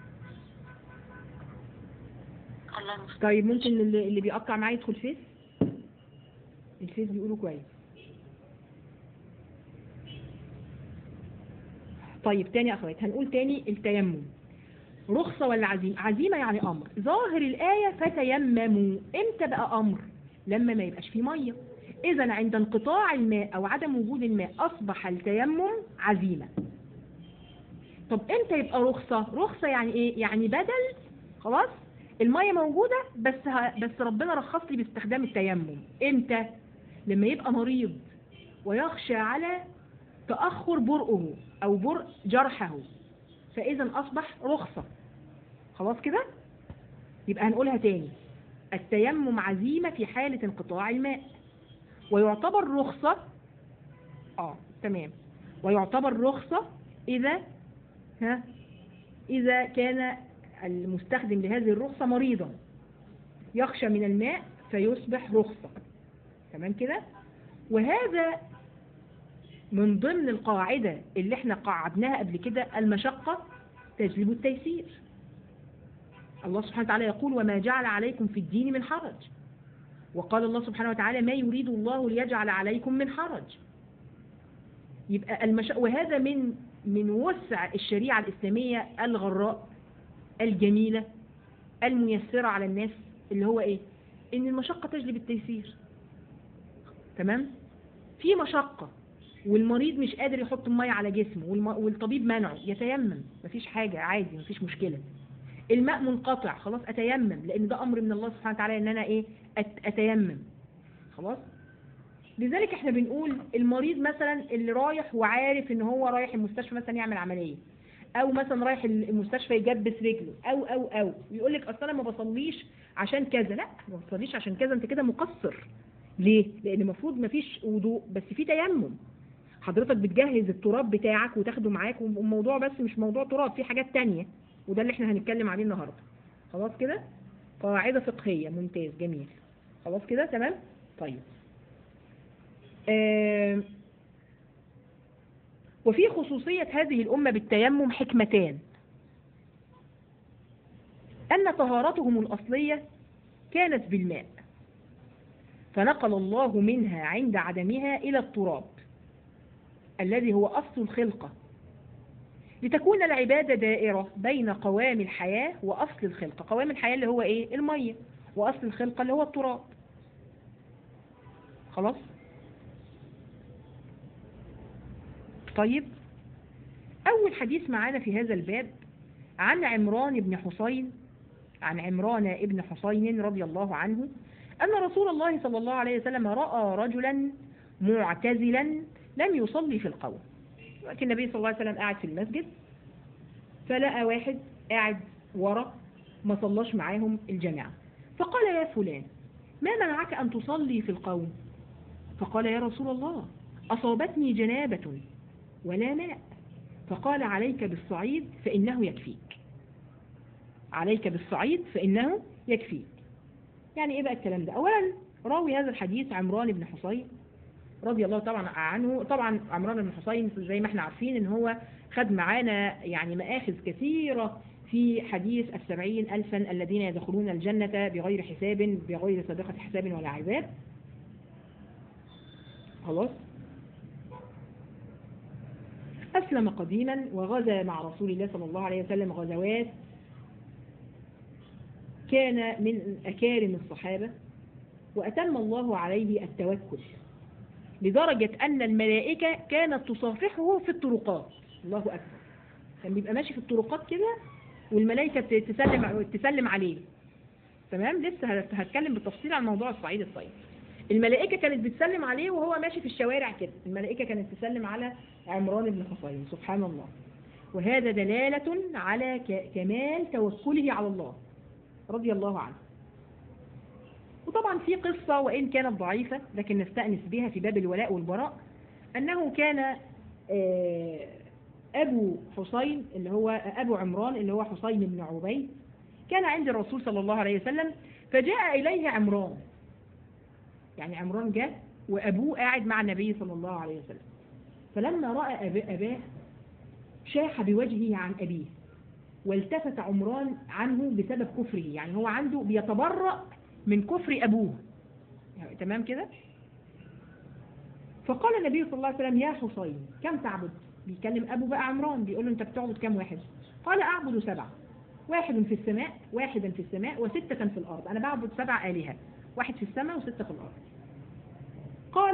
Speaker 2: الله المستعان
Speaker 1: طيب ممكن اللي, اللي بيقطع معايا يدخل فيس الفيس بيقولوا كويس طيب تاني يا اخوات هنقول تاني التيمم رخصة ولا عزيمة عزيمة يعني أمر ظاهر الآية فتيمموا امتى بقى أمر لما ما يبقاش فيه مية إذا عند انقطاع الماء أو عدم وجود الماء أصبح التيمم عزيمة طب امتى يبقى رخصة رخصة يعني إيه يعني بدل خلاص المية موجودة بس ه... بس ربنا رخص لي باستخدام التيمم امتى لما يبقى مريض ويخشى على تأخر برئه أو برء جرحه فإذا أصبح رخصة خلاص كده يبقى هنقولها تاني التيمم عزيمة في حالة انقطاع الماء ويعتبر رخصة اه تمام ويعتبر رخصة إذا ها إذا كان المستخدم لهذه الرخصة مريضا يخشى من الماء فيصبح رخصة تمام كده وهذا من ضمن القاعدة اللي احنا قعدناها قبل كده المشقة تجلب التيسير الله سبحانه وتعالى يقول وما جعل عليكم في الدين من حرج وقال الله سبحانه وتعالى ما يريد الله ليجعل عليكم من حرج يبقى المش... وهذا من من وسع الشريعة الإسلامية الغراء الجميلة الميسرة على الناس اللي هو ايه ان المشقة تجلب التيسير تمام في مشقة والمريض مش قادر يحط المية على جسمه والم... والطبيب منعه يتيمم مفيش حاجة عادي مفيش مشكلة الماء منقطع خلاص اتيمم لان ده امر من الله سبحانه وتعالى ان انا ايه أت... اتيمم خلاص لذلك احنا بنقول المريض مثلا اللي رايح وعارف ان هو رايح المستشفى مثلا يعمل عملية او مثلا رايح المستشفى يجبس رجله او او او ويقول لك اصل انا ما بصليش عشان كذا لا ما بصليش عشان كذا انت كده مقصر ليه لان المفروض ما فيش وضوء بس في تيمم حضرتك بتجهز التراب بتاعك وتاخده معاك والموضوع بس مش موضوع تراب في حاجات تانية وده اللي احنا هنتكلم عليه النهارده خلاص كده قاعدة فقهية ممتاز جميل خلاص كده تمام طيب آه وفي خصوصية هذه الأمة بالتيمم حكمتان أن طهارتهم الأصلية كانت بالماء فنقل الله منها عند عدمها إلى التراب الذي هو أصل الخلقة لتكون العبادة دائرة بين قوام الحياة وأصل الخلقة قوام الحياة اللي هو إيه؟ المية وأصل الخلقة اللي هو التراب خلاص طيب أول حديث معانا في هذا الباب عن عمران بن حسين عن عمران بن حسين رضي الله عنه أن رسول الله صلى الله عليه وسلم رأى رجلا معتزلا لم يصلي في القوم وقت النبي صلى الله عليه وسلم قاعد في المسجد فلقى واحد قاعد ورا ما صلاش معاهم الجماعة فقال يا فلان ما منعك أن تصلي في القوم فقال يا رسول الله أصابتني جنابة ولا ماء فقال عليك بالصعيد فإنه يكفيك عليك بالصعيد فإنه يكفيك يعني إيه بقى الكلام ده أولا راوي هذا الحديث عمران بن حصين رضي الله طبعا عنه طبعا عمران بن حصين زي ما احنا عارفين ان هو خد معانا يعني مآخذ كثيرة في حديث السبعين ألفا الذين يدخلون الجنة بغير حساب بغير سابقة حساب ولا عذاب خلاص أسلم قديما وغزا مع رسول الله صلى الله عليه وسلم غزوات كان من أكارم الصحابة وأتم الله عليه التوكل لدرجة أن الملائكة كانت تصافحه في الطرقات الله أكبر كان بيبقى ماشي في الطرقات كده والملائكة تسلم تسلم عليه تمام لسه هتكلم بالتفصيل عن موضوع الصعيد الطيب الملائكة كانت بتسلم عليه وهو ماشي في الشوارع كده الملائكة كانت تسلم على عمران بن حصين سبحان الله وهذا دلالة على كمال توكله على الله رضي الله عنه وطبعا في قصة وإن كانت ضعيفة لكن نستأنس بها في باب الولاء والبراء أنه كان أبو حسين اللي هو أبو عمران اللي هو حسين بن عبيد كان عند الرسول صلى الله عليه وسلم فجاء إليه عمران يعني عمران جاء وأبوه قاعد مع النبي صلى الله عليه وسلم فلما رأى أباه شاح بوجهه عن أبيه والتفت عمران عنه بسبب كفره يعني هو عنده بيتبرأ من كفر أبوه يعني تمام كده فقال النبي صلى الله عليه وسلم يا حسين كم تعبد بيكلم أبو بقى عمران بيقول له أنت بتعبد كم واحد قال أعبد سبعة واحد في السماء واحدا في السماء وستة في الأرض أنا بعبد سبع آلهة واحد في السماء وستة في الأرض قال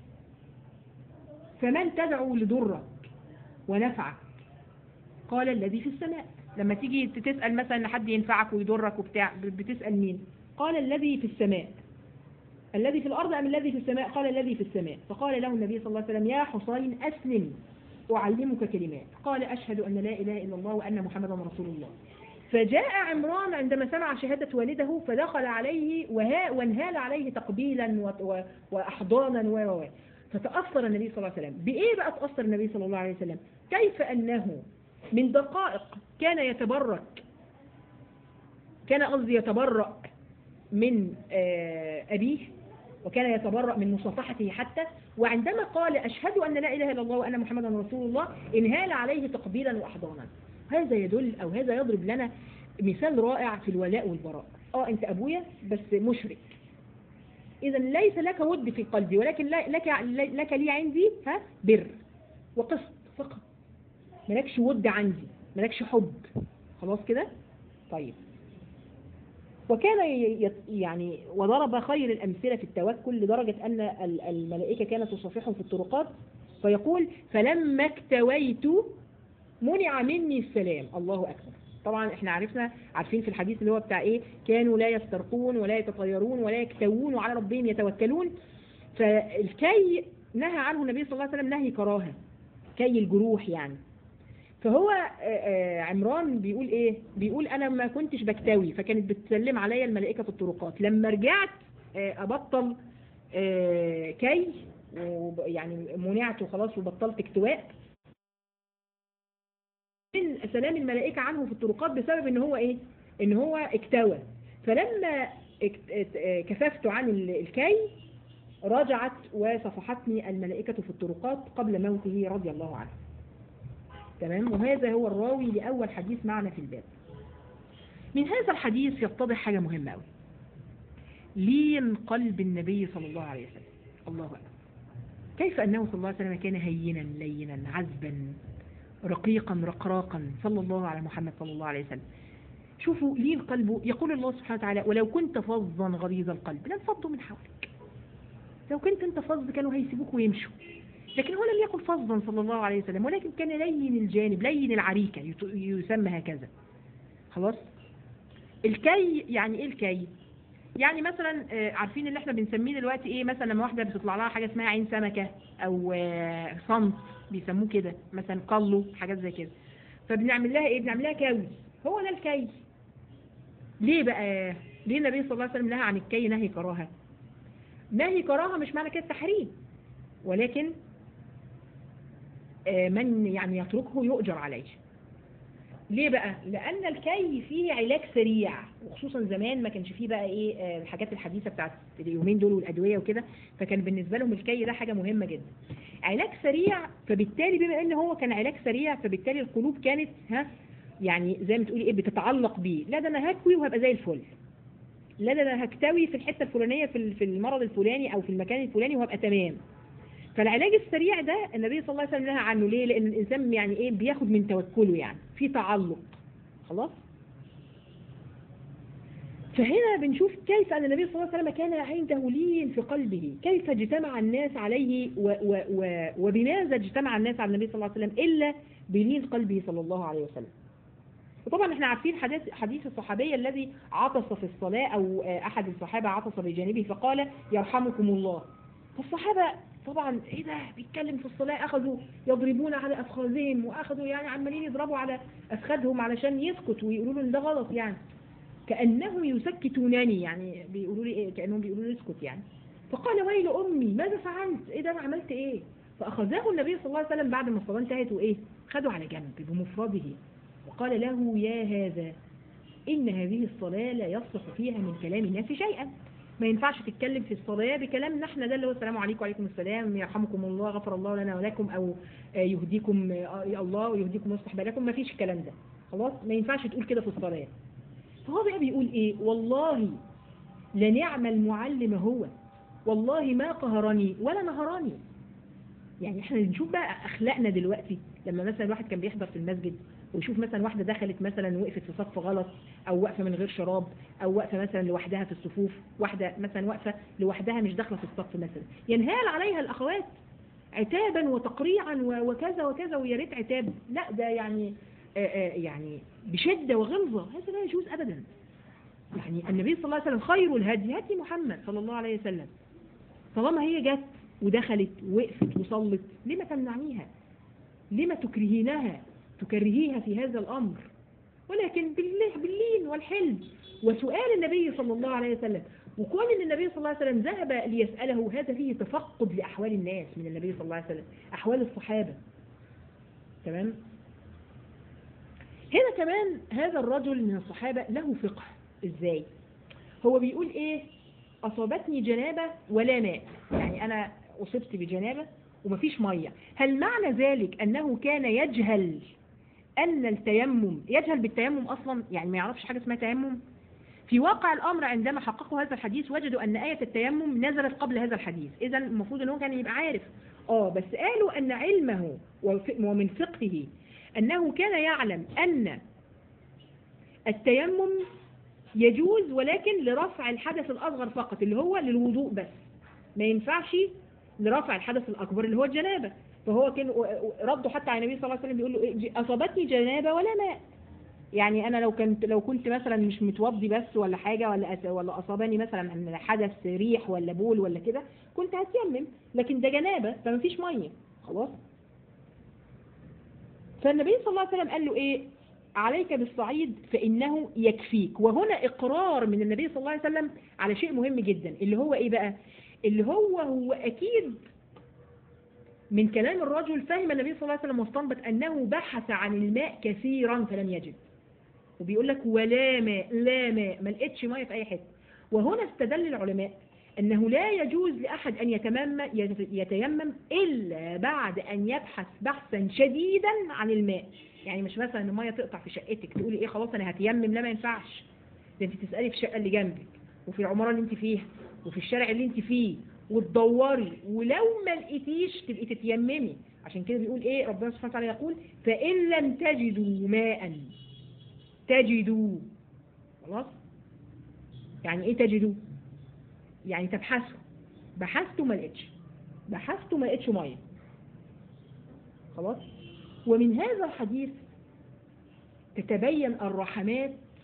Speaker 1: فمن تدعو لضرك ونفعك قال الذي في السماء لما تيجي تسأل مثلا ان حد ينفعك ويضرك وبتاع بتسأل مين قال الذي في السماء الذي في الأرض أم الذي في السماء قال الذي في السماء فقال له النبي صلى الله عليه وسلم يا حسين أسلم أعلمك كلمات قال أشهد أن لا إله إلا الله وأن محمدا رسول الله فجاء عمران عندما سمع شهادة والده فدخل عليه وها وانهال عليه تقبيلا وأحضانا و فتأثر النبي صلى الله عليه وسلم بإيه بقى تأثر النبي صلى الله عليه وسلم كيف أنه من دقائق كان يتبرك كان قصدي يتبرأ من أبيه وكان يتبرأ من مصافحته حتى وعندما قال أشهد أن لا إله إلا الله وأن محمدا رسول الله انهال عليه تقبيلا وأحضانا هذا يدل أو هذا يضرب لنا مثال رائع في الولاء والبراء اه انت ابويا بس مشرك اذا ليس لك ود في قلبي ولكن لك لك لي عندي ها بر وقسط فقط مالكش ود عندي مالكش حب خلاص كده طيب وكان يعني وضرب خير الأمثلة في التوكل لدرجة أن الملائكة كانت تصافحه في الطرقات فيقول فلما اكتويت منع مني السلام الله أكبر طبعا احنا عرفنا عارفين في الحديث اللي هو بتاع ايه كانوا لا يسترقون ولا يتطيرون ولا يكتوون وعلى ربهم يتوكلون فالكي نهى عنه النبي صلى الله عليه وسلم نهي كراهة كي الجروح يعني فهو عمران بيقول ايه بيقول انا ما كنتش بكتوي فكانت بتسلم عليا الملائكة في الطرقات لما رجعت ابطل كي يعني منعت وخلاص وبطلت اكتواء من سلام الملائكة عنه في الطرقات بسبب ان هو ايه ان هو اكتوى فلما كففت عن الكي رجعت وصفحتني الملائكة في الطرقات قبل موته رضي الله عنه تمام وهذا هو الراوي لأول حديث معنا في الباب من هذا الحديث يتضح حاجة مهمة أوي لين قلب النبي صلى الله عليه وسلم الله أكبر كيف أنه صلى الله عليه وسلم كان هينا لينا عذبا رقيقا رقراقا صلى الله على محمد صلى الله عليه وسلم شوفوا لين قلبه يقول الله سبحانه وتعالى ولو كنت فظا غليظ القلب لانفضوا من حولك لو كنت انت فظ كانوا هيسيبوك ويمشوا لكن هو لم يكن فظا صلى الله عليه وسلم ولكن كان لين الجانب لين العريكة يسمى هكذا خلاص الكي يعني ايه الكي يعني مثلا آه، عارفين اللي احنا بنسميه دلوقتي ايه مثلا لما واحده بتطلع لها حاجه اسمها عين سمكه او آه، صمت بيسموه كده مثلا قلو حاجات زي كده فبنعمل لها ايه بنعمل لها كوي هو ده الكي ليه بقى ليه النبي صلى الله عليه وسلم نهى عن الكي نهي كراهه نهي كراهه مش معنى كده تحريم ولكن آه، من يعني يتركه يؤجر عليه ليه بقى؟ لأن الكي فيه علاج سريع وخصوصا زمان ما كانش فيه بقى ايه آه، الحاجات الحديثة بتاعت اليومين دول والأدوية وكده فكان بالنسبة لهم الكي ده حاجة مهمة جدا. علاج سريع فبالتالي بما ان هو كان علاج سريع فبالتالي القلوب كانت ها يعني زي ما تقولي ايه بتتعلق بيه، لا ده انا هكوي وهبقى زي الفل. لا ده انا هكتوي في الحتة الفلانية في ال- في المرض الفلاني او في المكان الفلاني وهبقى تمام. فالعلاج السريع ده النبي صلى الله عليه وسلم نهى عنه ليه؟ لأن الإنسان يعني إيه بياخد من توكله يعني في تعلق خلاص؟ فهنا بنشوف كيف أن النبي صلى الله عليه وسلم كان عنده لين في قلبه كيف اجتمع الناس عليه و و و وبماذا اجتمع الناس على النبي صلى الله عليه وسلم إلا بلين قلبه صلى الله عليه وسلم وطبعا احنا عارفين حديث حديث الصحابي الذي عطس في الصلاة أو آه، أحد الصحابة عطس بجانبه فقال يرحمكم الله فالصحابة طبعا ايه ده بيتكلم في الصلاة اخذوا يضربون على افخاذهم واخذوا يعني عمالين يضربوا على افخاذهم علشان يسكت ويقولوا له ان ده غلط يعني كأنهم يسكتونني يعني بيقولوا لي ايه كأنهم بيقولوا لي اسكت يعني فقال ويل امي ماذا فعلت ايه ده انا عملت ايه فاخذه النبي صلى الله عليه وسلم بعد ما الصلاة انتهت وايه خده على جنب بمفرده وقال له يا هذا إن هذه الصلاة لا يصلح فيها من كلام الناس شيئا ما ينفعش تتكلم في الصلاة بكلامنا احنا ده اللي هو السلام عليكم وعليكم السلام يرحمكم الله غفر الله لنا ولكم أو آه، يهديكم آه، يا الله ويهديكم ويصلح بالكم ما فيش الكلام ده خلاص ما ينفعش تقول كده في الصلاة فهو بقى بيقول ايه والله لنعم المعلم هو والله ما قهرني ولا نهرني يعني احنا نشوف بقى اخلاقنا دلوقتي لما مثلا الواحد كان بيحضر في المسجد ويشوف مثلا واحدة دخلت مثلا وقفت في صف غلط او واقفة من غير شراب او واقفة مثلا لوحدها في الصفوف واحدة مثلا واقفة لوحدها مش داخلة في الصف مثلا ينهال عليها الاخوات عتابا وتقريعا و- وكذا وكذا ويا ريت عتاب لا ده يعني آه، آه، يعني بشدة وغلظة هذا لا يجوز ابدا يعني النبي صلى الله عليه وسلم خير الهدي هدي محمد صلى الله عليه وسلم طالما هي جت ودخلت ووقفت وصلت ليه ما تمنعنيها ليه ما تكرهينها تكرهيها في هذا الأمر ولكن بالله باللين والحلم وسؤال النبي صلى الله عليه وسلم وكون ان النبي صلى الله عليه وسلم ذهب ليسأله هذا فيه تفقد لأحوال الناس من النبي صلى الله عليه وسلم أحوال الصحابة تمام هنا كمان هذا الرجل من الصحابة له فقه ازاي هو بيقول ايه أصابتني جنابة ولا ماء يعني أنا أصبت بجنابة ومفيش مية هل معنى ذلك أنه كان يجهل أن التيمم يجهل بالتيمم أصلا يعني ما يعرفش حاجة اسمها تيمم في واقع الأمر عندما حققوا هذا الحديث وجدوا أن آية التيمم نزلت قبل هذا الحديث إذا المفروض أنه كان يبقى عارف آه بس قالوا أن علمه وف- ومن فقهه أنه كان يعلم أن التيمم يجوز ولكن لرفع الحدث الأصغر فقط اللي هو للوضوء بس ما ينفعش لرفع الحدث الأكبر اللي هو الجنابة فهو كان ردوا حتى على النبي صلى الله عليه وسلم بيقول له إيه، أصابتني جنابة ولا ماء يعني أنا لو كنت لو كنت مثلا مش متوضي بس ولا حاجة ولا أس- ولا أصابني مثلا من حدث ريح ولا بول ولا كده كنت هتيمم لكن ده جنابة فما فيش مية خلاص فالنبي صلى الله عليه وسلم قال له إيه عليك بالصعيد فإنه يكفيك وهنا إقرار من النبي صلى الله عليه وسلم على شيء مهم جدا اللي هو إيه بقى اللي هو هو أكيد من كلام الرجل فهم النبي صلى الله عليه وسلم واستنبط أنه بحث عن الماء كثيرا فلم يجد وبيقول لك ولا ماء لا ماء ما لقيتش ماء في أي حتة وهنا استدل العلماء أنه لا يجوز لأحد أن يتمم يتيمم إلا بعد أن يبحث بحثا شديدا عن الماء يعني مش مثلا ان الميه تقطع في شقتك تقولي ايه خلاص انا هتيمم لا ما ينفعش ده انت تسالي في الشقه اللي جنبك وفي العماره اللي انت فيها وفي الشارع اللي انت فيه وتدوري ولو ما لقيتيش تبقي تتيممي عشان كده بيقول ايه ربنا سبحانه وتعالى يقول فان لم تجدوا ماء تجدوا خلاص يعني ايه تجدوا يعني تبحثوا بحثت ما لقيتش بحثت ما لقيتش ميه خلاص ومن هذا الحديث تتبين الرحمات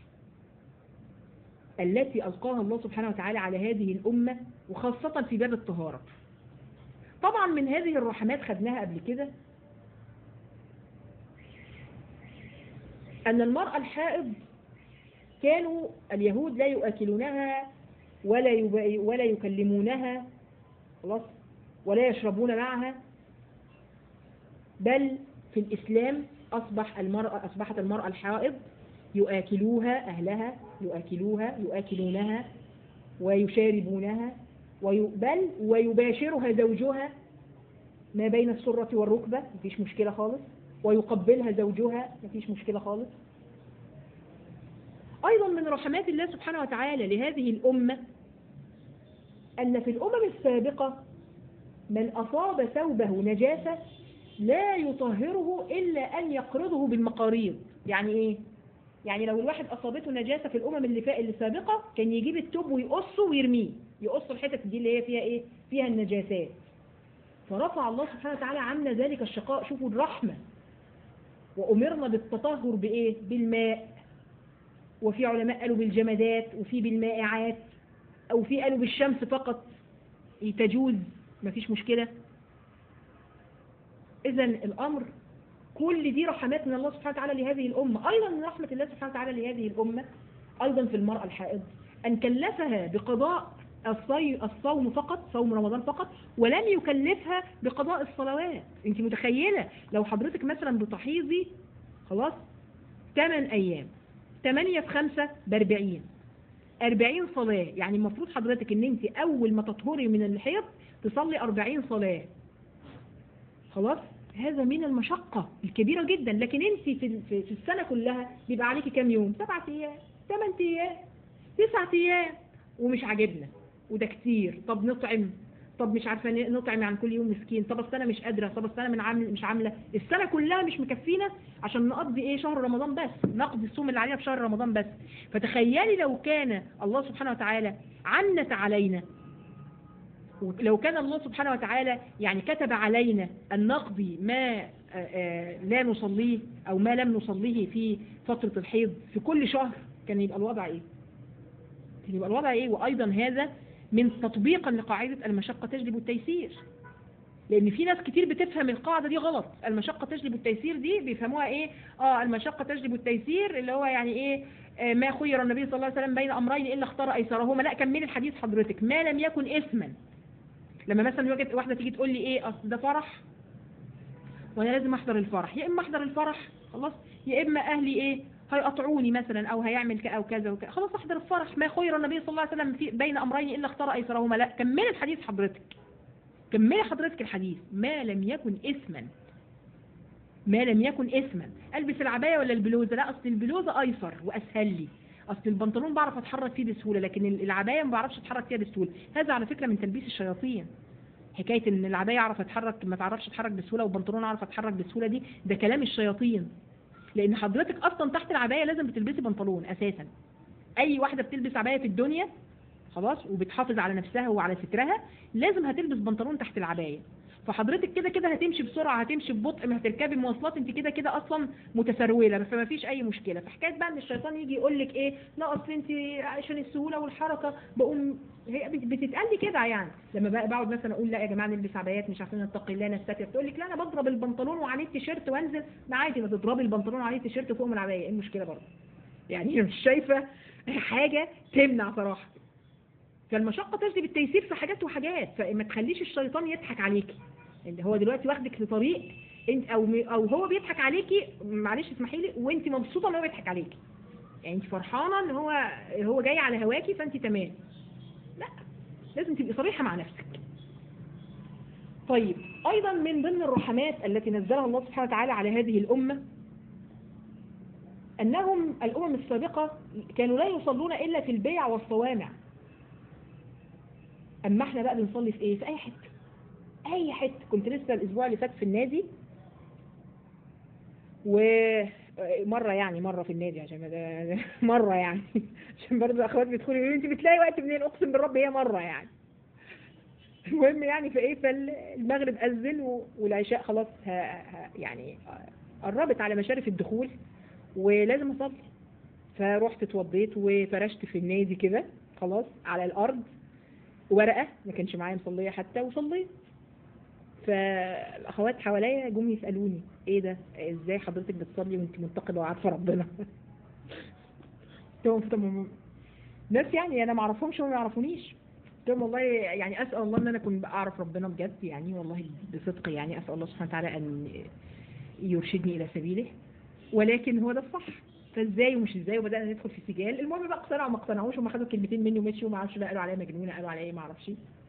Speaker 1: التي ألقاها الله سبحانه وتعالى على هذه الأمة وخاصة في باب الطهارة طبعا من هذه الرحمات خدناها قبل كده أن المرأة الحائض كانوا اليهود لا يؤكلونها ولا يب... ولا يكلمونها خلاص ولا يشربون معها بل في الإسلام أصبح المرأة أصبحت المرأة الحائض يؤكلوها أهلها يؤكلوها يؤكلونها ويشاربونها وي... بل ويباشرها زوجها ما بين السرة والركبة مفيش مشكلة خالص ويقبلها زوجها مفيش مشكلة خالص أيضا من رحمات الله سبحانه وتعالى لهذه الأمة أن في الأمم السابقة من أصاب ثوبه نجاسة لا يطهره إلا أن يقرضه بالمقاريض يعني إيه؟ يعني لو الواحد أصابته نجاسة في الأمم اللي فا- اللي سابقة كان يجيب التوب ويقصه ويرميه يقص الحتت دي اللي هي فيها إيه؟ فيها النجاسات فرفع الله سبحانه وتعالى عنا ذلك الشقاء شوفوا الرحمة وأمرنا بالتطهر بإيه؟ بالماء وفي علماء قالوا بالجمادات وفي بالمائعات أو في قالوا بالشمس فقط تجوز مفيش مشكلة إذا الأمر كل دي رحمات من الله سبحانه وتعالى لهذه الأمة أيضا من رحمة الله سبحانه وتعالى لهذه الأمة أيضا في المرأة الحائض أن كلفها بقضاء الصي- الصوم فقط صوم رمضان فقط ولم يكلفها بقضاء الصلوات انت متخيلة لو حضرتك مثلا بتحيضي خلاص 8 أيام 8 في 5 ب 40 40 صلاة يعني المفروض حضرتك ان انت اول ما تطهري من الحيض تصلي 40 صلاة خلاص هذا من المشقة الكبيرة جدا لكن انت في في في السنة كلها بيبقى عليكي كام يوم سبعة ايام ثمان ايام تسعة ايام ومش عاجبنا وده كتير طب نطعم طب مش عارفه ن- نطعم عن كل يوم مسكين طب اصل انا مش قادره طب اصل انا من عامل مش عامله السنه كلها مش مكفينا عشان نقضي ايه شهر رمضان بس نقضي الصوم اللي علينا في شهر رمضان بس فتخيلي لو كان الله سبحانه وتعالى عنت علينا لو كان الله سبحانه وتعالى يعني كتب علينا أن نقضي ما آه، آه، لا نصليه أو ما لم نصليه في فترة الحيض في كل شهر كان يبقى الوضع إيه؟ كان يبقى الوضع إيه؟ وأيضا هذا من تطبيقا لقاعدة المشقة تجلب التيسير لأن في ناس كتير بتفهم القاعدة دي غلط المشقة تجلب التيسير دي بيفهموها إيه؟ آه المشقة تجلب التيسير اللي هو يعني إيه آه، ما خير النبي صلى الله عليه وسلم بين أمرين إلا اختار أيسرهما لا كملي الحديث حضرتك ما لم يكن إثما لما مثلا وجد- واحدة تيجي تقول لي ايه اصل ده فرح وانا لازم احضر الفرح يا اما احضر الفرح خلاص يا اما اهلي ايه هيقطعوني مثلا او هيعمل ك- او كذا وكذا خلاص احضر الفرح ما خير النبي صلى الله عليه وسلم في بين امرين الا اختار ايسرهما لا كملي الحديث حضرتك كملي حضرتك الحديث ما لم يكن اثما ما لم يكن اثما البس العبايه ولا البلوزه لا اصل البلوزه ايسر واسهل لي اصل البنطلون بعرف اتحرك فيه بسهوله لكن العبايه ما بعرفش اتحرك فيها بسهوله هذا على فكره من تلبيس الشياطين حكايه ان العبايه اعرف اتحرك ما تعرفش اتحرك بسهوله والبنطلون اعرف اتحرك بسهوله دي ده كلام الشياطين لان حضرتك اصلا تحت العبايه لازم بتلبسي بنطلون اساسا اي واحده بتلبس عبايه في الدنيا خلاص وبتحافظ على نفسها وعلى سترها لازم هتلبس بنطلون تحت العبايه فحضرتك كده كده هتمشي بسرعه هتمشي ببطء ما هتركبي مواصلات انت كده كده اصلا متسروله فما فيش اي مشكله فحكايه بقى ان الشيطان يجي يقول لك ايه لا اصل انت عشان السهوله والحركه بقوم هي بت- بتتقال لي كده يعني لما بقى بقعد مثلا اقول لا يا جماعه نلبس عبايات مش عارفين نتقي الله نستتر تقول لك لا انا بضرب البنطلون وعليه التيشيرت وانزل ما عادي ما تضربي البنطلون وعليه التيشيرت فوق من العبايه ايه المشكله برضه يعني مش شايفه حاجه تمنع صراحه فالمشقة تجلب التيسير في حاجات وحاجات فما تخليش الشيطان يضحك عليكي اللي هو دلوقتي واخدك في طريق انت او م- او هو بيضحك عليكي معلش اسمحي لي وانت مبسوطه ان هو بيضحك عليكي يعني انت فرحانه ان هو هو جاي على هواكي فانت تمام لا لازم تبقي صريحه مع نفسك طيب ايضا من ضمن الرحمات التي نزلها الله سبحانه وتعالى على هذه الامه انهم الامم السابقه كانوا لا يصلون الا في البيع والصوامع اما احنا بقى بنصلي في ايه في اي حته اي حته كنت لسه الاسبوع اللي فات في النادي ومره يعني مره في النادي عشان ما- مره يعني عشان برضه الاخوات بيدخلوا يقولوا انت بتلاقي وقت منين اقسم بالرب هي مره يعني المهم يعني فايه فالمغرب اذن و- والعشاء خلاص ه- ه- يعني قربت على مشارف الدخول ولازم اصلي فرحت اتوضيت وفرشت في النادي كده خلاص على الارض ورقه ما كانش معايا مصليه حتى وصليت فالاخوات حواليا جم يسالوني ايه ده ازاي حضرتك بتصلي وانت منتقبه وعارفه ربنا قلت لهم طب ناس يعني انا ما اعرفهمش وما يعرفونيش قلت لهم والله يعني اسال الله ان انا اكون اعرف ربنا بجد يعني والله بصدق يعني اسال الله سبحانه وتعالى ان يرشدني الى سبيله ولكن هو ده الصح فازاي ومش ازاي وبدانا ندخل في سجال المهم بقى اقتنعوا ما اقتنعوش هم خدوا كلمتين مني ومشيوا ما اعرفش بقى قالوا عليا مجنونه قالوا عليا ايه ما اعرفش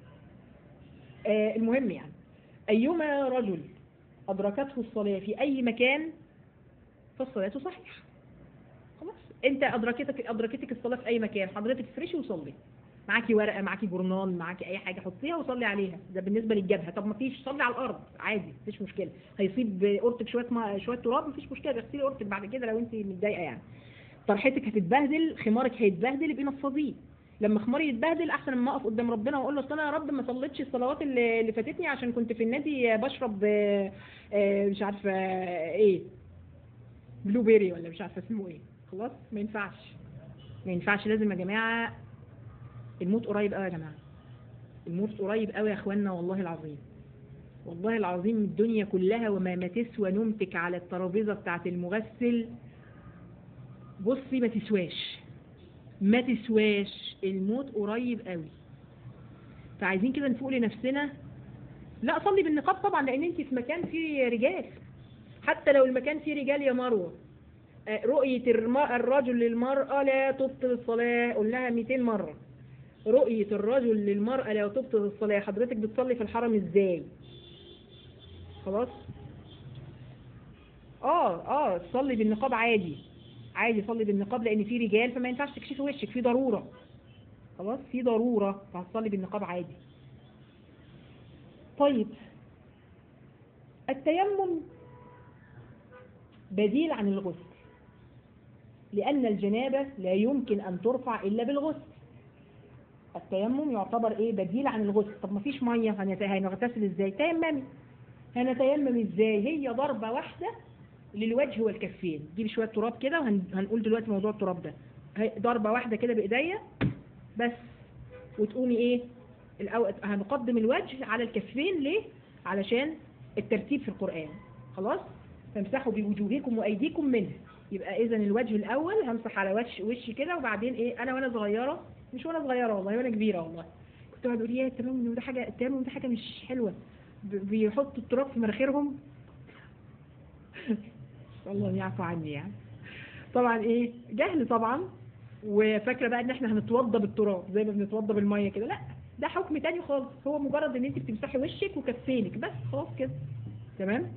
Speaker 1: آه المهم يعني ايما رجل ادركته الصلاه في اي مكان فالصلاه صحيحه خلاص انت ادركتك ادركتك الصلاه في اي مكان حضرتك افرشي وصلي معاكي ورقه معاكي جورنال معاكي اي حاجه حطيها وصلي عليها ده بالنسبه للجبهه طب ما فيش صلي على الارض عادي مفيش مشكله هيصيب اورتك شويه ما شويه تراب مفيش مشكله اغسلي اورتك بعد كده لو انت متضايقه يعني طرحتك هتتبهدل خمارك هيتبهدل يبقى نفضيه لما خماري يتبهدل احسن ما اقف قدام ربنا واقول له اصل انا يا رب ما صليتش الصلوات اللي اللي فاتتني عشان كنت في النادي بشرب آه، آه، مش عارفه آه، ايه بلو بيري ولا مش عارفه اسمه ايه خلاص ما ينفعش ما ينفعش لازم يا جماعه الموت قريب قوي يا جماعه الموت قريب قوي يا اخوانا والله العظيم والله العظيم الدنيا كلها وما ما تسوى نومتك على الترابيزه بتاعه المغسل بصي ما تسواش ما تسواش الموت قريب قوي فعايزين كده نفوق لنفسنا لا صلي بالنقاب طبعا لان انت في مكان فيه رجال حتى لو المكان فيه رجال يا مروه آه، رؤية الرم- الرجل للمرأة لا تبطل الصلاة قلناها 200 مرة رؤية الرجل للمرأة لا تبطل الصلاة حضرتك بتصلي في الحرم ازاي خلاص اه اه صلي بالنقاب عادي عادي صلي بالنقاب لان في رجال فما ينفعش تكشفي وشك في ضرورة خلاص في ضرورة فهتصلي بالنقاب عادي طيب التيمم بديل عن الغسل لأن الجنابة لا يمكن أن ترفع إلا بالغسل التيمم يعتبر إيه بديل عن الغسل طب ما فيش مية هنت- هنغتسل إزاي تيممي هنتيمم إزاي هي ضربة واحدة للوجه والكفين جيب شوية تراب كده وهنقول دلوقتي موضوع التراب ده هي- ضربة واحدة كده بإيديا بس وتقومي إيه الأول هنقدم الوجه على الكفين ليه علشان الترتيب في القرآن خلاص فامسحوا بوجوهكم وأيديكم منه يبقى إذا الوجه الأول همسح على وش وشي كده وبعدين إيه أنا وأنا صغيرة مش وأنا صغيرة والله وأنا كبيرة والله كنت بقعد أقول يا التيمم ده حاجة التيمم ده حاجة مش حلوة ب- بيحطوا التراب في مناخيرهم الله يعفو عني يعني طبعا ايه جهل طبعا وفاكره بقى ان احنا هنتوضى بالتراب زي ما بنتوضى بالميه كده لا ده حكم تاني خالص هو مجرد ان انت بتمسحي وشك وكفينك بس خلاص كده تمام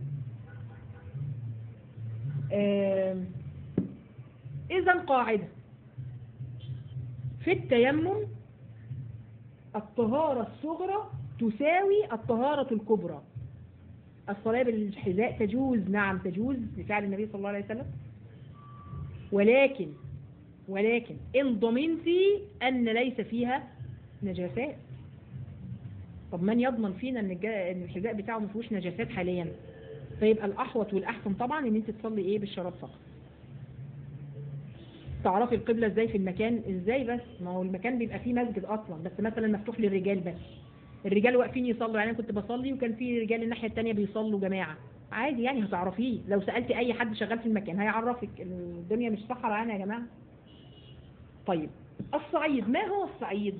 Speaker 1: آم، اذا قاعده في التيمم الطهاره الصغرى تساوي الطهاره الكبرى الصلاة بالحذاء تجوز نعم تجوز بفعل النبي صلى الله عليه وسلم ولكن ولكن إن ضمنتي أن ليس فيها نجاسات طب من يضمن فينا ان الجا- ان الحذاء بتاعه ما فيهوش نجاسات حاليا فيبقى الاحوط والاحسن طبعا ان انت تصلي ايه بالشراب فقط تعرفي القبلة ازاي في المكان ازاي بس ما هو المكان بيبقى فيه مسجد اصلا بس مثلا مفتوح للرجال بس الرجال واقفين يصلوا يعني انا كنت بصلي وكان في رجال الناحية التانية بيصلوا جماعة عادي يعني هتعرفيه لو سألتي اي حد شغال في المكان هيعرفك الدنيا مش صحراء يعني يا جماعة طيب الصعيد ما هو الصعيد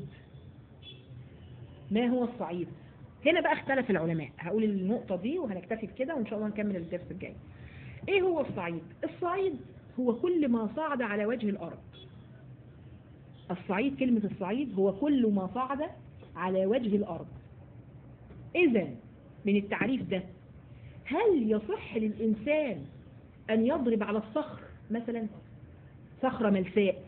Speaker 1: ما هو الصعيد هنا بقى اختلف العلماء هقول النقطة دي وهنكتفي بكده وإن شاء الله نكمل الدرس الجاي إيه هو الصعيد؟ الصعيد هو كل ما صعد على وجه الأرض الصعيد كلمة الصعيد هو كل ما صعد على وجه الأرض إذا من التعريف ده هل يصح للإنسان أن يضرب على الصخر مثلا صخرة ملساء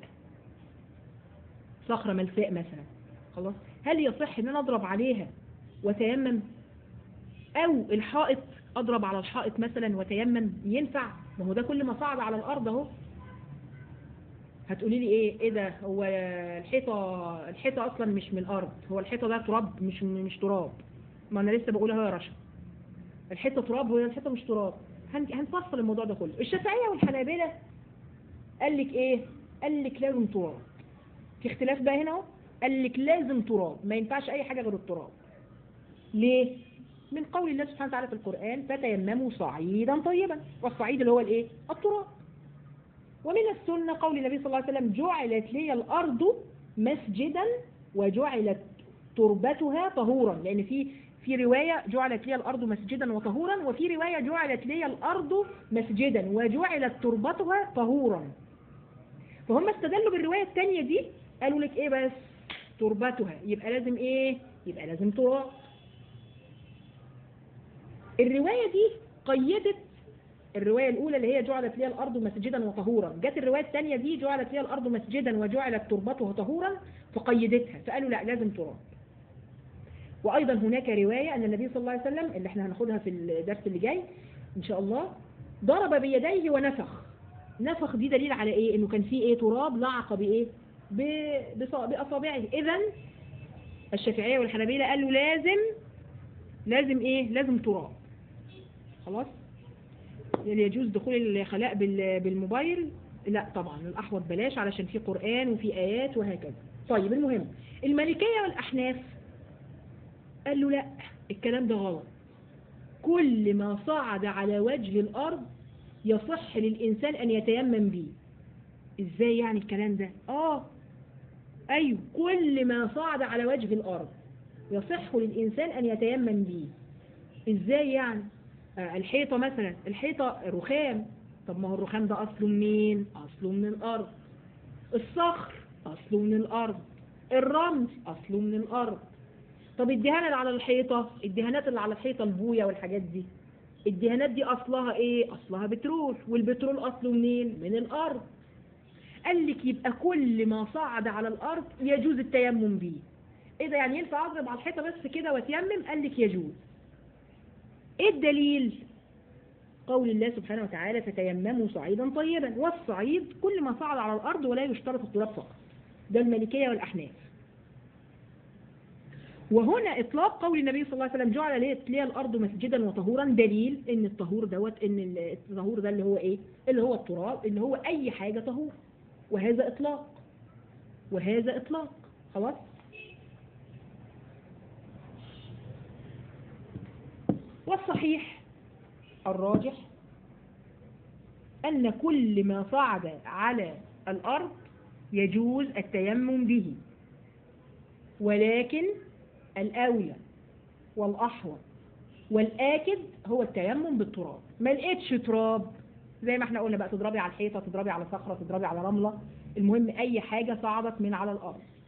Speaker 1: صخرة ملساء مثلا خلاص هل يصح ان انا اضرب عليها وتيمم او الحائط اضرب على الحائط مثلا وتيمم ينفع ما هو ده كل ما صعد على الارض اهو هتقولي لي ايه ايه ده هو الحيطه الحيطه اصلا مش من الارض هو الحيطه ده تراب مش مش تراب ما انا لسه بقولها يا رشا الحيطه تراب وهي الحيطه مش تراب هن- هنفصل الموضوع ده كله الشافعيه والحنابلة قال لك ايه قال لك لازم تراب في اختلاف بقى هنا اهو قال لك لازم تراب ما ينفعش اي حاجه غير التراب ليه من قول الله سبحانه وتعالى في القرآن فتيمموا صعيدا طيبا والصعيد اللي هو الايه التراب ومن السنة قول النبي صلى الله عليه وسلم جعلت لي الأرض مسجدا وجعلت تربتها طهورا لأن في في رواية جعلت لي الأرض مسجدا وطهورا وفي رواية جعلت لي الأرض مسجدا وجعلت تربتها طهورا فهم استدلوا بالرواية الثانية دي قالوا لك ايه بس تربتها يبقى لازم ايه يبقى لازم تراب الرواية دي قيدت الرواية الأولى اللي هي جعلت لي الأرض مسجدا وطهورا جت الرواية الثانية دي جعلت لي الأرض مسجدا وجعلت تربتها طهورا فقيدتها فقالوا لا لازم تراب وأيضا هناك رواية أن النبي صلى الله عليه وسلم اللي احنا هناخدها في الدرس اللي جاي إن شاء الله ضرب بيديه ونفخ نفخ دي دليل على إيه إنه كان فيه إيه تراب لعق بإيه ب- بص- بأصابعه إذا الشافعية والحنابلة قالوا لازم لازم إيه لازم تراب خلاص يعني يجوز دخول الخلاء بال- بالموبايل لا طبعا الأحوط بلاش علشان في قرآن وفي آيات وهكذا طيب المهم المالكية والأحناف قالوا لا الكلام ده غلط كل ما صعد على وجه الأرض يصح للإنسان أن يتيمم به إزاي يعني الكلام ده آه أيوه كل ما صعد على وجه الأرض يصح للإنسان أن يتيمم به إزاي يعني آه الحيطة مثلا الحيطة رخام طب ما هو الرخام ده أصله منين أصله من الأرض الصخر أصله من الأرض الرمل أصله من الأرض طب الدهان اللي على الحيطة الدهانات اللي على الحيطة البوية والحاجات دي الدهانات دي أصلها إيه أصلها بترول والبترول أصله منين من الأرض قال لك يبقى كل ما صعد على الأرض يجوز التيمم به إيه ده يعني ينفع أضرب على الحيطة بس كده وأتيمم قال لك يجوز إيه الدليل قول الله سبحانه وتعالى فتيمموا صعيدا طيبا والصعيد كل ما صعد على الأرض ولا يشترط التراب فقط ده المالكية والأحناف وهنا إطلاق قول النبي صلى الله عليه وسلم جعل لي لي الأرض مسجدا وطهورا دليل إن الطهور دوت إن الطهور ده اللي هو إيه اللي هو التراب اللي هو أي حاجة طهور وهذا إطلاق وهذا إطلاق خلاص والصحيح الراجح أن كل ما صعد على الأرض يجوز التيمم به ولكن الأولى والأحوط والآكد هو التيمم بالتراب ما لقيتش تراب زي ما احنا قلنا بقى تضربي على الحيطة تضربي على صخرة تضربي على رملة المهم أي حاجة صعدت من على الأرض